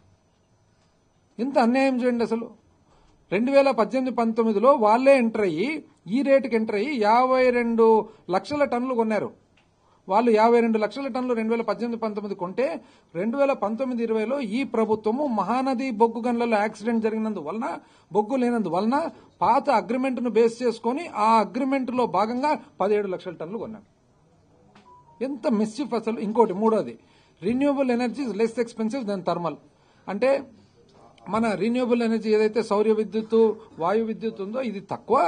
ఎంత అన్యాయం చేయండి అసలు రెండు వేల పద్దెనిమిది పంతొమ్మిదిలో వాళ్ళే ఎంటర్ అయ్యి ఈ రేటుకి ఎంటర్ అయ్యి యాభై రెండు లక్షల టన్నులు కొన్నారు వాళ్ళు యాభై రెండు లక్షల టన్నులు రెండు వేల పద్దెనిమిది పంతొమ్మిది కొంటే రెండు వేల పంతొమ్మిది ఇరవైలో ఈ ప్రభుత్వము మహానది బొగ్గు గనులలో యాక్సిడెంట్ జరిగినందువలన బొగ్గు లేనందువలన పాత అగ్రిమెంట్ ను బేస్ చేసుకుని ఆ అగ్రిమెంట్ లో భాగంగా పదిహేడు లక్షల టన్నులు కొన్నారు ఎంత మిస్చిఫ్ అసలు ఇంకోటి మూడోది renewable energy less expensive than thermal అంటే మన రిన్యూవబుల్ ఎనర్జీ ఏదైతే సౌర్య విద్యుత్ వాయు విద్యుత్ ఉందో ఇది తక్కువ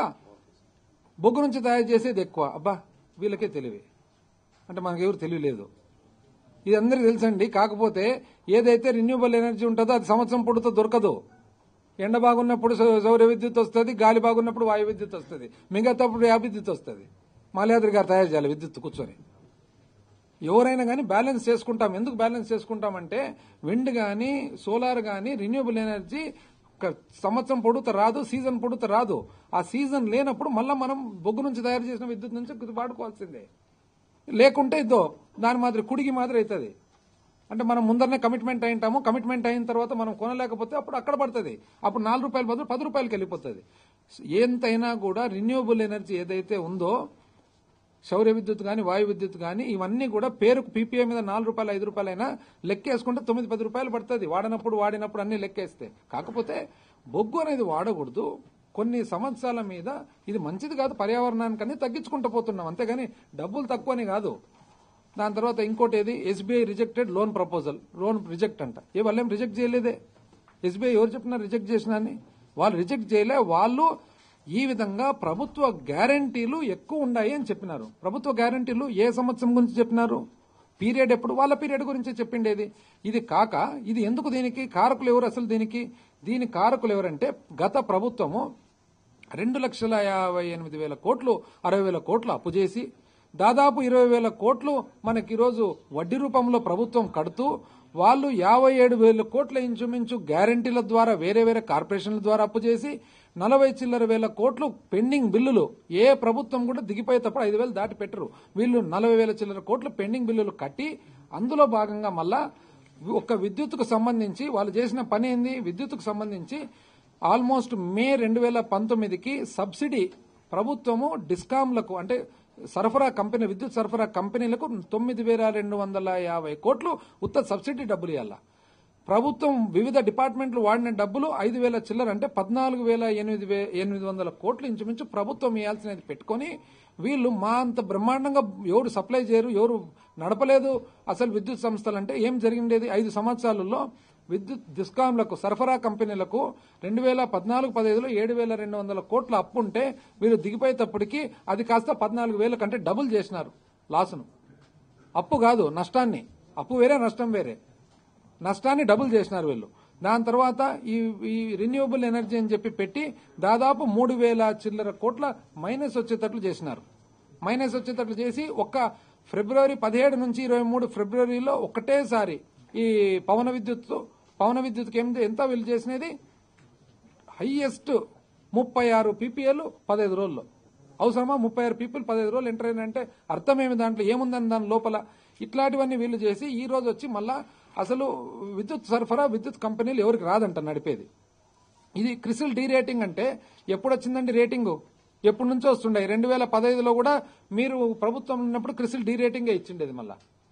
బొగ్గు నుంచి తయారు చేసేది ఎక్కువ అబ్బా వీళ్ళకే తెలివి అంటే మనకు ఎవరు తెలియలేదు ఇది అందరికీ తెలుసండి కాకపోతే ఏదైతే రిన్యూవబుల్ ఎనర్జీ ఉంటుందో అది సంవత్సరం పొడుతో దొరకదు ఎండ బాగున్నప్పుడు సౌ- సౌర విద్యుత్ వస్తుంది గాలి బాగున్నప్పుడు వాయు విద్యుత్ వస్తుంది మిగతాప్పుడు యా విద్యుత్ వస్తుంది మాల్యాద్రి గారు తయారు చేయాలి విద్యుత్ కూర్చొని ఎవరైనా కానీ బ్యాలెన్స్ చేసుకుంటాం ఎందుకు బ్యాలెన్స్ చేసుకుంటామంటే విండ్ కానీ సోలార్ కానీ రిన్యూబుల్ ఎనర్జీ ఒక సంవత్సరం పొడుత రాదు సీజన్ పొడుత రాదు ఆ సీజన్ లేనప్పుడు మళ్ళీ మనం బొగ్గు నుంచి తయారు చేసిన విద్యుత్ నుంచి వాడుకోవాల్సిందే లేకుంటే ఇద్దో దాని మాదిరి కుడికి మాదిరి అవుతుంది అంటే మనం ముందరనే కమిట్మెంట్ అయింటాము కమిట్మెంట్ అయిన తర్వాత మనం కొనలేకపోతే అప్పుడు అక్కడ పడుతుంది అప్పుడు నాలుగు రూపాయల బదులు పది రూపాయలకి వెళ్ళిపోతుంది ఎంతైనా కూడా రిన్యూవబుల్ ఎనర్జీ ఏదైతే ఉందో సౌర విద్యుత్ కానీ వాయు విద్యుత్ కానీ ఇవన్నీ కూడా పేరుకు పీపీఐ మీద నాలుగు రూపాయలు ఐదు రూపాయలైనా లెక్కేసుకుంటే తొమ్మిది పది రూపాయలు పడుతుంది వాడినప్పుడు వాడినప్పుడు అన్ని లెక్కేస్తే కాకపోతే బొగ్గు అనేది వాడకూడదు కొన్ని సంవత్సరాల మీద ఇది మంచిది కాదు పర్యావరణానికని తగ్గించుకుంటూ పోతున్నాం అంతేగాని డబ్బులు తక్కువని కాదు దాని తర్వాత ఇంకోటి ఏది SBI rejected loan proposal loan reject అంట ఏ వాళ్ళు ఏం రిజెక్ట్ చేయలేదే ఎస్బీఐ ఎవరు చెప్పినా రిజెక్ట్ చేసినా అని వాళ్ళు రిజెక్ట్ చేయలే వాళ్ళు ఈ విధంగా ప్రభుత్వ గ్యారంటీలు ఎక్కువ ఉన్నాయి అని చెప్పినారు ప్రభుత్వ గ్యారంటీలు ఏ సంవత్సరం గురించి చెప్పినారు పీరియడ్ ఎప్పుడు వాళ్ళ పీరియడ్ గురించి చెప్పిండేది ఇది కాక ఇది ఎందుకు దీనికి కారకులు ఎవరు అసలు దీనికి దీని కారకులు ఎవరంటే గత ప్రభుత్వము రెండు లక్షల యాభై ఎనిమిది వేల కోట్లు అరవై వేల కోట్లు అప్పు చేసి దాదాపు ఇరవై వేల కోట్లు మనకి ఈరోజు వడ్డీ రూపంలో ప్రభుత్వం కడుతూ వాళ్ళు యాభై ఏడు వేల కోట్ల ఇంచుమించు గ్యారంటీల ద్వారా వేరే వేరే కార్పొరేషన్ల ద్వారా అప్పు చేసి నలభై చిల్లర వేల కోట్లు పెండింగ్ బిల్లులు ఏ ప్రభుత్వం కూడా దిగిపోయేటప్పుడు ఐదు వేలు దాటి పెట్టరు వీళ్ళు నలభై వేల చిల్లర కోట్లు పెండింగ్ బిల్లులు కట్టి అందులో భాగంగా మళ్ళా ఒక విద్యుత్తుకు సంబంధించి వాళ్ళు చేసిన పని ఏంది విద్యుత్తుకు సంబంధించి ఆల్మోస్ట్ మే రెండు వేల పంతొమ్మిదికి సబ్సిడీ ప్రభుత్వము డిస్కాంలకు అంటే సరఫరా కంపెనీ విద్యుత్ సరఫరా కంపెనీలకు తొమ్మిది వేల రెండు వందల యాభై కోట్లు ఉత్త సబ్సిడీ డబ్బులు ఇవ్వాల ప్రభుత్వం వివిధ డిపార్ట్మెంట్లు వాడిన డబ్బులు ఐదు వేల చిల్లర అంటే పద్నాలుగు వేల ఎనిమిది వే ఎనిమిది వందల కోట్లు ఇంచుమించు ప్రభుత్వం ఇవ్వాల్సినది పెట్టుకొని వీళ్ళు మా అంత బ్రహ్మాండంగా ఎవరు సప్లై చేయరు ఎవరు నడపలేదు అసలు విద్యుత్ సంస్థలు అంటే ఏం జరిగిండేది ఐదు సంవత్సరాలలో విద్యుత్ డిస్కాంలకు సరఫరా కంపెనీలకు రెండు వేల పద్నాలుగు పదహైదులో ఏడు వేల రెండు వందల కోట్ల అప్పు ఉంటే వీళ్ళు దిగిపోయేటప్పటికి అది కాస్త పద్నాలుగు వేల కంటే డబుల్ చేసినారు లాసును అప్పు కాదు నష్టాన్ని అప్పు వేరే నష్టం వేరే నష్టాన్ని డబుల్ చేసినారు వీళ్ళు దాని తర్వాత ఈ ఈ రిన్యూవబుల్ ఎనర్జీ అని చెప్పి పెట్టి దాదాపు మూడు వేల చిల్లర కోట్ల మైనస్ వచ్చేటట్లు చేసినారు మైనస్ వచ్చేటట్లు చేసి ఒక్క ఫిబ్రవరి పదిహేడు నుంచి ఇరవై మూడు ఫిబ్రవరిలో ఒకటేసారి ఈ పవన విద్యుత్ పవన విద్యుత్కి ఏం ఎంత వీళ్ళు చేసినది హైయెస్ట్ ముప్పై ఆరు పీపీఎల్ పదహైదు రోజుల్లో అవసరమా ముప్పై ఆరు పీపుల్ పదహైదు రోజులు ఎంటర్ అయినంటే అర్థమేమి దాంట్లో ఏముందని దాని లోపల ఇట్లాంటివన్నీ వీళ్ళు చేసి ఈ రోజు వచ్చి మళ్ళా అసలు విద్యుత్ సరఫరా విద్యుత్ కంపెనీలు ఎవరికి రాదంట నడిపేది ఇది క్రిసిల్ డీ రేటింగ్ అంటే ఎప్పుడు వచ్చిందండి రేటింగ్ ఎప్పటి నుంచో వస్తుండే రెండు వేల పదహైదులో కూడా మీరు ప్రభుత్వం ఉన్నప్పుడు క్రిసిల్ డీ రేటింగే ఇచ్చిండేది మళ్ళా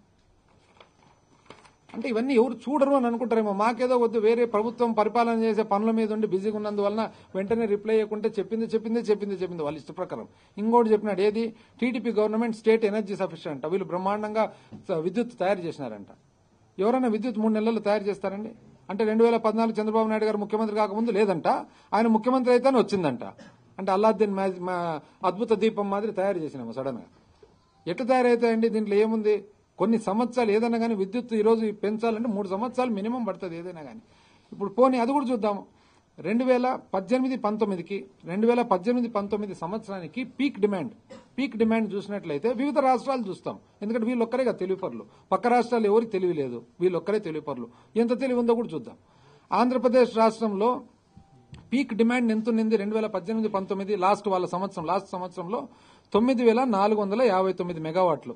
అంటే ఇవన్నీ ఎవరు చూడరు అని అనుకుంటారేమో మాకేదో వద్దు వేరే ప్రభుత్వం పరిపాలన చేసే పనుల మీద ఉండి బిజీగా ఉన్నందువలన వెంటనే రిప్లై ఇవ్వకుంటే చెప్పింది చెప్పింది చెప్పింది చెప్పింది వాళ్ళ ఇష్ట ప్రకారం ఇంకోటి చెప్పినాడు ఏది TDP government state energy sufficient వీళ్ళు బ్రహ్మాండంగా స- విద్యుత్ తయారు చేసినారంట ఎవరైనా విద్యుత్ మూడు నెలల్లో తయారు చేస్తారండి అంటే రెండు వేల పద్నాలుగు చంద్రబాబు నాయుడు గారు ముఖ్యమంత్రి కాకముందు లేదంట ఆయన ముఖ్యమంత్రి అయితేనే వచ్చిందంట అంటే అల్లాద్దీన్ మ్యాజ్- మా అద్భుత దీపం మాదిరి తయారు చేసినాము సడన్ గా ఎట్లా తయారవుతాయండి దీంట్లో ఏముంది కొన్ని సంవత్సరాలు ఏదైనా కానీ విద్యుత్ ఈ రోజు పెంచాలంటే మూడు సంవత్సరాలు మినిమం పడుతుంది ఏదైనా కానీ ఇప్పుడు పోనీ అది కూడా చూద్దాము రెండు వేల పద్దెనిమిది పంతొమ్మిదికి రెండు వేల పద్దెనిమిది పంతొమ్మిది సంవత్సరానికి పీక్ డిమాండ్ పీక్ డిమాండ్ చూసినట్లయితే వివిధ రాష్ట్రాలు చూస్తాం ఎందుకంటే వీళ్ళొక్కరే కదా తెలివిపరులు పక్క రాష్ట్రాలు ఎవరికి తెలివి లేదు వీళ్ళొక్కరే తెలివిపరులు ఎంత తెలివి ఉందో కూడా చూద్దాం ఆంధ్రప్రదేశ్ రాష్ట్రంలో పీక్ డిమాండ్ ఎంత ఉంది రెండు వేల పద్దెనిమిది పంతొమ్మిది లాస్ట్ వాళ్ళ సంవత్సరం లాస్ట్ సంవత్సరంలో తొమ్మిది వేల నాలుగు వందల యాభై తొమ్మిది మెగావాట్లు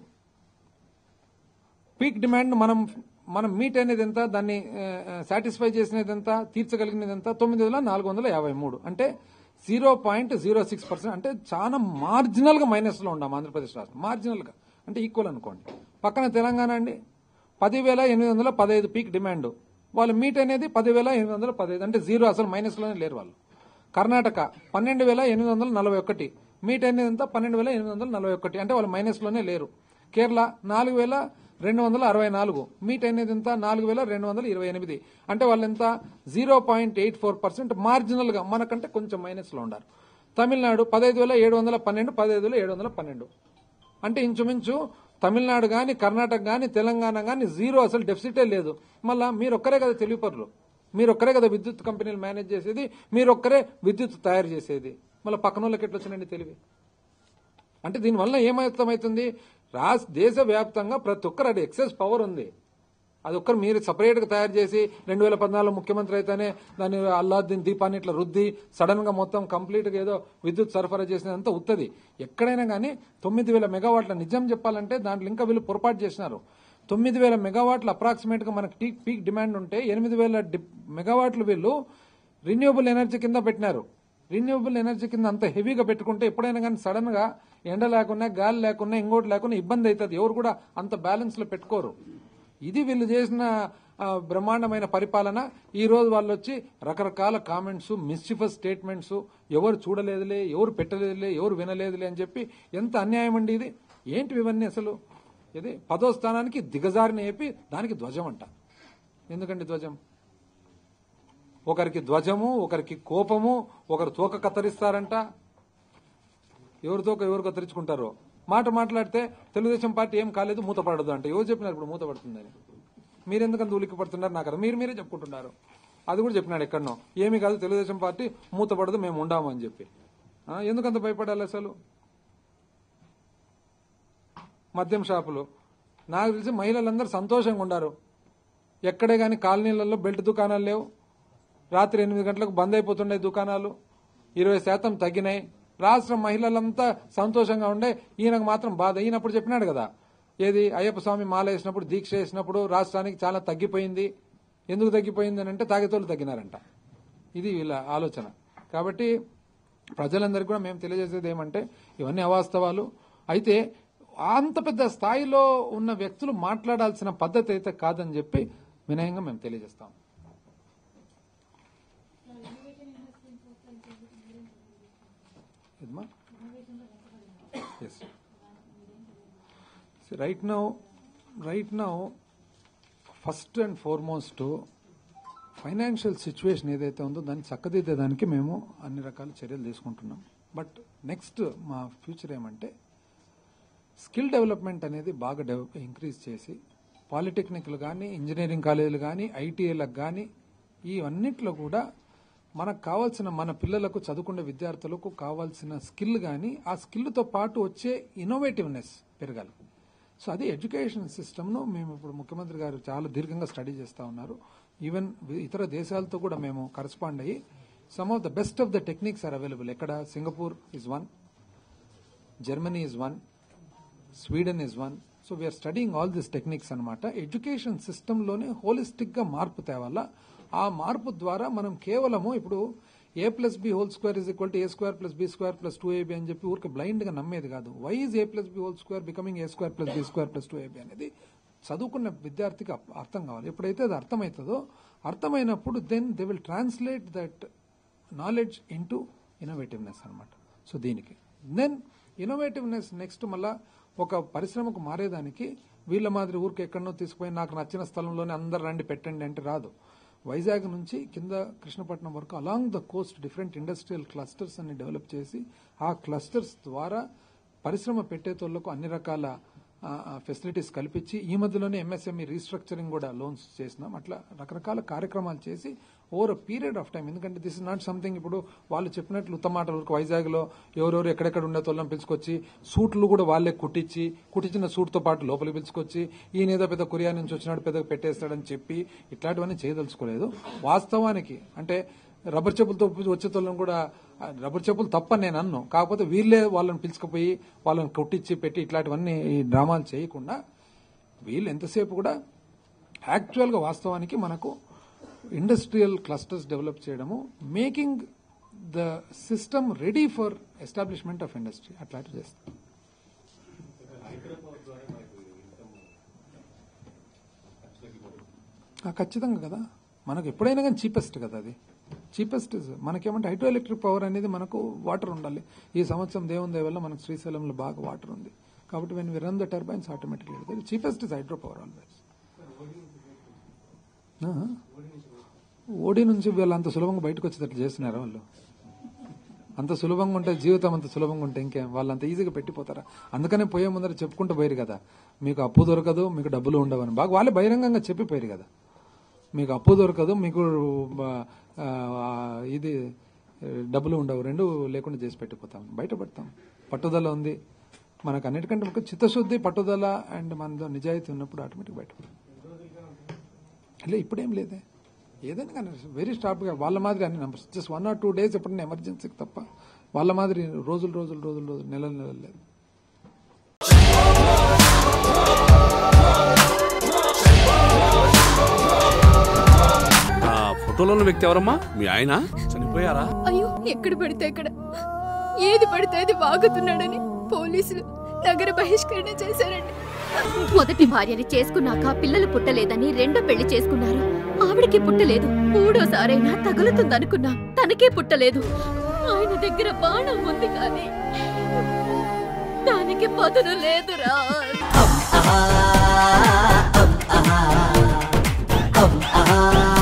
పీక్ డిమాండ్ మనం మనం మీట్ అనేది ఎంత దాన్ని సాటిస్ఫై చేసినది ఎంత తీర్చగలిగినది ఎంత తొమ్మిది వేల నాలుగు వందల యాభై మూడు అంటే zero point zero six percent అంటే చాలా మార్జినల్ గా మైనస్ లో ఉన్నాం ఆంధ్రప్రదేశ్ రాష్ట్రం మార్జినల్ గా అంటే ఈక్వల్ అనుకోండి పక్కన తెలంగాణ అండి పదివేల ఎనిమిది వందల పదహైదు పీక్ డిమాండ్ వాళ్ళు మీట్ అనేది పదివేల ఎనిమిది వందల పదహైదు అంటే జీరో అసలు మైనస్ లోనే లేరు వాళ్ళు కర్ణాటక పన్నెండు వేల ఎనిమిది వందల నలభై ఒకటి మీట్ అనేది ఎంత పన్నెండు వేల ఎనిమిది వందల నలభై ఒకటి అంటే వాళ్ళు మైనస్ లోనే లేరు కేరళ నాలుగు వేల రెండు వందల అరవై నాలుగు మీట్ అనేది ఎంత నాలుగు వేల రెండు వందల ఇరవై ఎనిమిది అంటే వాళ్ళు ఎంత zero point eight four percent marginal గా మనకంటే కొంచెం మైనస్ లో ఉన్నారు తమిళనాడు పదహైదు వేల ఏడు వందల పన్నెండు పదహైదు వేల ఏడు వందల పన్నెండు అంటే ఇంచుమించు తమిళనాడు గాని కర్ణాటక గాని తెలంగాణ గాని జీరో అసలు డెఫిసిటే లేదు మళ్ళా మీరొక్కరే కదా తెలివిపరులు మీరొక్కరే కదా విద్యుత్ కంపెనీలు మేనేజ్ చేసేది మీరొక్కరే విద్యుత్ తయారు చేసేది మళ్ళీ పక్కన వాళ్ళకి ఎట్లా వచ్చినండి తెలివి అంటే దీనివల్ల ఏమర్థమవుతుంది రాష్ట్ర దేశవ్యాప్తంగా ప్రతి ఒక్కరు అది ఎక్సెస్ పవర్ ఉంది అది ఒక్కరు మీరు సపరేట్ గా తయారు చేసి రెండు వేల పద్నాలుగు ముఖ్యమంత్రి అయితేనే దాన్ని అల్లాద్దీన్ దీపాన్ని ఇట్లా రుద్ది సడన్ గా మొత్తం కంప్లీట్ గా ఏదో విద్యుత్ సరఫరా చేసినంత ఉత్తది ఎక్కడైనా కానీ తొమ్మిది వేల మెగావాట్ల నిజం చెప్పాలంటే దాంట్లో ఇంకా వీళ్ళు పొరపాటు చేసినారు తొమ్మిది వేల మెగావాట్లు అప్రాక్సిమేట్ గా మనకి పీక్ పీక్ డిమాండ్ ఉంటే ఎనిమిది వేల డి- మెగావాట్లు వీళ్ళు రిన్యూవబుల్ ఎనర్జీ కింద పెట్టినారు రిన్యూవబుల్ ఎనర్జీ కింద అంత హెవీగా పెట్టుకుంటే ఎప్పుడైనా కానీ సడన్ గా ఎండ లేకున్నా గాలి లేకున్నా ఇంకోటి లేకున్నా ఇబ్బంది అవుతుంది ఎవరు కూడా అంత బ్యాలెన్స్ లో పెట్టుకోరు ఇది వీళ్ళు చేసిన ఆ, బ్రహ్మాండమైన పరిపాలన ఈ రోజు వాళ్ళు వచ్చి రకరకాల కామెంట్స్ మిస్చిఫస్ స్టేట్మెంట్స్ ఎవరు చూడలేదులే ఎవరు పెట్టలేదులే ఎవరు వినలేదులే అని చెప్పి ఎంత అన్యాయం అండి ఇది ఏంటి ఇవన్నీ అసలు ఇది పదో స్థానానికి దిగజారిన ఏపి దానికి ధ్వజం అంట ఎందుకండి ధ్వజం ఒకరికి ధ్వజము ఒకరికి కోపము ఒకరు తోక కత్తిరిస్తారంట ఎవరి తోక ఎవరు కత్తిరించుకుంటారో మాట మాట్లాడితే తెలుగుదేశం పార్టీ ఏం కాలేదు మూతపడదు అంటే ఎవరు చెప్పినారు ఇప్పుడు మూతపడుతుందని మీరెందుకంత ఉలిక్కి పడుతున్నారు నాకు అర్థం. మీరు మీరే చెప్పుకుంటున్నారు అది కూడా చెప్పినాడు ఎక్కడనో ఏమీ కాదు తెలుగుదేశం పార్టీ మూతపడదు మేము ఉండాము అని చెప్పి ఆ, ఎందుకంత భయపడాలి అసలు మద్యం షాపులు నాకు తెలిసి మహిళలందరూ సంతోషంగా ఉన్నారు ఎక్కడే గాని కాలనీలలో బెల్ట్ దుకాణాలు లేవు రాత్రి ఎనిమిది గంటలకు బంద్ అయిపోతుండే దుకాణాలు ఇరవై శాతం తగ్గినాయి రాష్ట్ర మహిళలంతా సంతోషంగా ఉండే ఈయనకు మాత్రం బాధ ఈయనప్పుడు చెప్పినాడు కదా ఏది అయ్యప్ప స్వామి మాల వేసినప్పుడు దీక్ష వేసినప్పుడు రాష్ట్రానికి చాలా తగ్గిపోయింది ఎందుకు తగ్గిపోయింది అని అంటే తాగేతోళ్ళు తగ్గినారంట ఇది వీళ్ళ ఆలోచన కాబట్టి ప్రజలందరికీ కూడా మేము తెలియజేసేది ఏమంటే ఇవన్నీ అవాస్తవాలు అయితే అంత పెద్ద స్థాయిలో ఉన్న వ్యక్తులు మాట్లాడాల్సిన పద్ధతి అయితే కాదని చెప్పి వినయంగా మేము తెలియజేస్తాం ఇదమ్మా yes right now right now first and foremost financial situation ఏదైతే ఉందో దాన్ని చక్కదిద్దేదానికి మేము అన్ని రకాల చర్యలు తీసుకుంటున్నాం బట్ నెక్స్ట్ మా ఫ్యూచర్ ఏమంటే స్కిల్ డెవలప్మెంట్ అనేది బాగా డెవలప్ ఇంక్రీజ్ చేసి పాలిటెక్నిక్లు కానీ ఇంజనీరింగ్ కాలేజీలు కానీ ఐటీఐలకు కానీ ఇవన్నిట్లో కూడా మనకు కావాల్సిన మన పిల్లలకు చదువుకునే విద్యార్థులకు కావాల్సిన స్కిల్ కానీ ఆ స్కిల్తో పాటు వచ్చే ఇన్నోవేటివ్నెస్ పెరగాలి సో అది ఎడ్యుకేషన్ సిస్టమ్ను మేము ఇప్పుడు ముఖ్యమంత్రి గారు చాలా దీర్ఘంగా స్టడీ చేస్తూ ఉన్నారు ఈవెన్ ఇతర దేశాలతో కూడా మేము కరస్పాండ్ అయ్యి some of the best of the techniques are available ఎక్కడ Singapore is one Germany is one Sweden is one so we are studying all this techniques అనమాట ఎడ్యుకేషన్ సిస్టంలోనే హోలిస్టిక్ గా మార్పు తేవాలా ఆ మార్పు ద్వారా మనం కేవలము ఇప్పుడు A plus B whole square is equal to A square plus B square plus two A B అని చెప్పి ఊరికి బ్లైండ్ గా నమ్మేది కాదు why is A plus B whole square becoming A square plus B square plus two A B అనేది చదువుకున్న విద్యార్థికి అప్- అర్థం కావాలి ఎప్పుడైతే అది అర్థమవుతుందో అర్థమైనప్పుడు then they will translate that knowledge into innovativeness అనమాట సో దీనికి దెన్ ఇన్నోవేటివ్నెస్ నెక్స్ట్ మళ్ళా ఒక పరిశ్రమకు మారేదానికి వీళ్ళ మాదిరి ఊరికి ఎక్కడనో తీసుకుపోయి నాకు నచ్చిన స్థలంలోనే అందరు రండి పెట్టండి అంటే రాదు వైజాగ్ నుంచి కింద కృష్ణపట్నం వరకు along the coast different industrial clusters అన్ని డెవలప్ చేసి ఆ క్లస్టర్స్ ద్వారా పరిశ్రమ పెట్టేతోళ్లకు అన్ని రకాల ఫెసిలిటీస్ కల్పించి ఈ మధ్యలోనే ఎంఎస్ఎంఈ రీస్ట్రక్చరింగ్ కూడా లోన్స్ చేసినాం అట్లా రకరకాల కార్యక్రమాలు చేసి over a period of time ఎందుకంటే దిస్ ఇస్ నాట్ సంథింగ్ ఇప్పుడు వాళ్ళు చెప్పినట్లు ఉత్తమ మాటల వరకు వైజాగ్లో ఎవరెవరు ఎక్కడెక్కడ ఉండే తోళ్ళని పిలుచుకొచ్చి సూట్లు కూడా వాళ్ళే కుట్టించి కుట్టించిన సూట్తో పాటు లోపలికి పిలుచుకొచ్చి ఈయన ఏదో పెద్ద కొరియా నుంచి వచ్చినాడు పెద్ద పెట్టేస్తాడని చెప్పి ఇట్లాంటివన్నీ చేయదలుచుకోలేదు వాస్తవానికి అంటే రబ్బర్ చెప్పులతో వచ్చే తోళ్ళని కూడా ఆ, రబ్బర్ చెప్పులు తప్పని నేను అన్ను కాకపోతే వీళ్ళే వాళ్ళని పిలుచుకుపోయి వాళ్ళని కొట్టించి పెట్టి ఇట్లాంటివన్నీ ఈ డ్రామాలు చేయకుండా వీళ్ళు ఎంతసేపు కూడా యాక్చువల్గా వాస్తవానికి మనకు ఇండస్ట్రియల్ క్లస్టర్స్ డెవలప్ చేయడము making the system ready for establishment of industry అట్లాంటివి చేస్తాం ఆ, ఖచ్చితంగా కదా మనకు ఎప్పుడైనా కానీ చీపెస్ట్ కదా అది చీపెస్ట్ మనకేమంటే హైడ్రో ఎలక్ట్రిక్ పవర్ అనేది మనకు వాటర్ ఉండాలి ఈ సంవత్సరం దేవుని దయ వల్ల మనకు శ్రీశైలంలో బాగా వాటర్ ఉంది కాబట్టి when we run the turbines automatically cheapest is hydro power always ఓడి నుంచి వీళ్ళు అంత సులభంగా బయటకు వచ్చేటట్లు చేస్తున్నారా వాళ్ళు అంత సులభంగా ఉంటే జీవితం అంత సులభంగా ఉంటే ఇంకేం వాళ్ళు అంత ఈజీగా పెట్టిపోతారా అందుకనే పోయే ముందర చెప్పుకుంటూ పోయారు కదా మీకు అప్పు దొరకదు మీకు డబ్బులు ఉండవని బాగా వాళ్ళే బహిరంగంగా చెప్పిపోయారు కదా మీకు అప్పు దొరకదు మీకు ఆ, ఆ, ఇది ఆ, డబ్బులు ఉండవు రెండు లేకుండా చేసి పెట్టిపోతాం బయటపడతాం పట్టుదల ఉంది మనకు అన్నిటికంటే ఒక చిత్తశుద్ధి పట్టుదల అండ్ మనతో నిజాయితీ ఉన్నప్పుడు ఆటోమేటిక్ బయటపడతాం లే ఇప్పుడేం లేదే ఏదైనా కానీ వెరీ స్టాప్గా వాళ్ళ మాదిరి అన్ని numbers just one or two days ఎప్పుడైనా ఎమర్జెన్సీకి తప్ప వాళ్ళ మాదిరి రోజులు రోజులు రోజులు రోజులు నెలలు నెలలు లేదు ఆ ఫోటోలో ఉన్న వ్యక్తి ఎవరమ్మా మీ ఆయన చనిపోయారా అయ్యో ఎక్కడ పడితే అక్కడ ఏది పడితే అది వాగుతున్నాడని పోలీసులు నగర బహిష్కరణ చేశారండి మొదటి భార్యని చేసుకున్నాక పిల్లలు పుట్టలేదని రెండో పెళ్లి చేసుకున్నారు ఆవిడకి పుట్టలేదు మూడోసారైనా తగులుతుందనుకున్నా తనకే పుట్టలేదు ఆయన దగ్గర బాణం ఉంది కానీ దానికి పదును లేదురా ah, ah, ah, ah, ah, ah.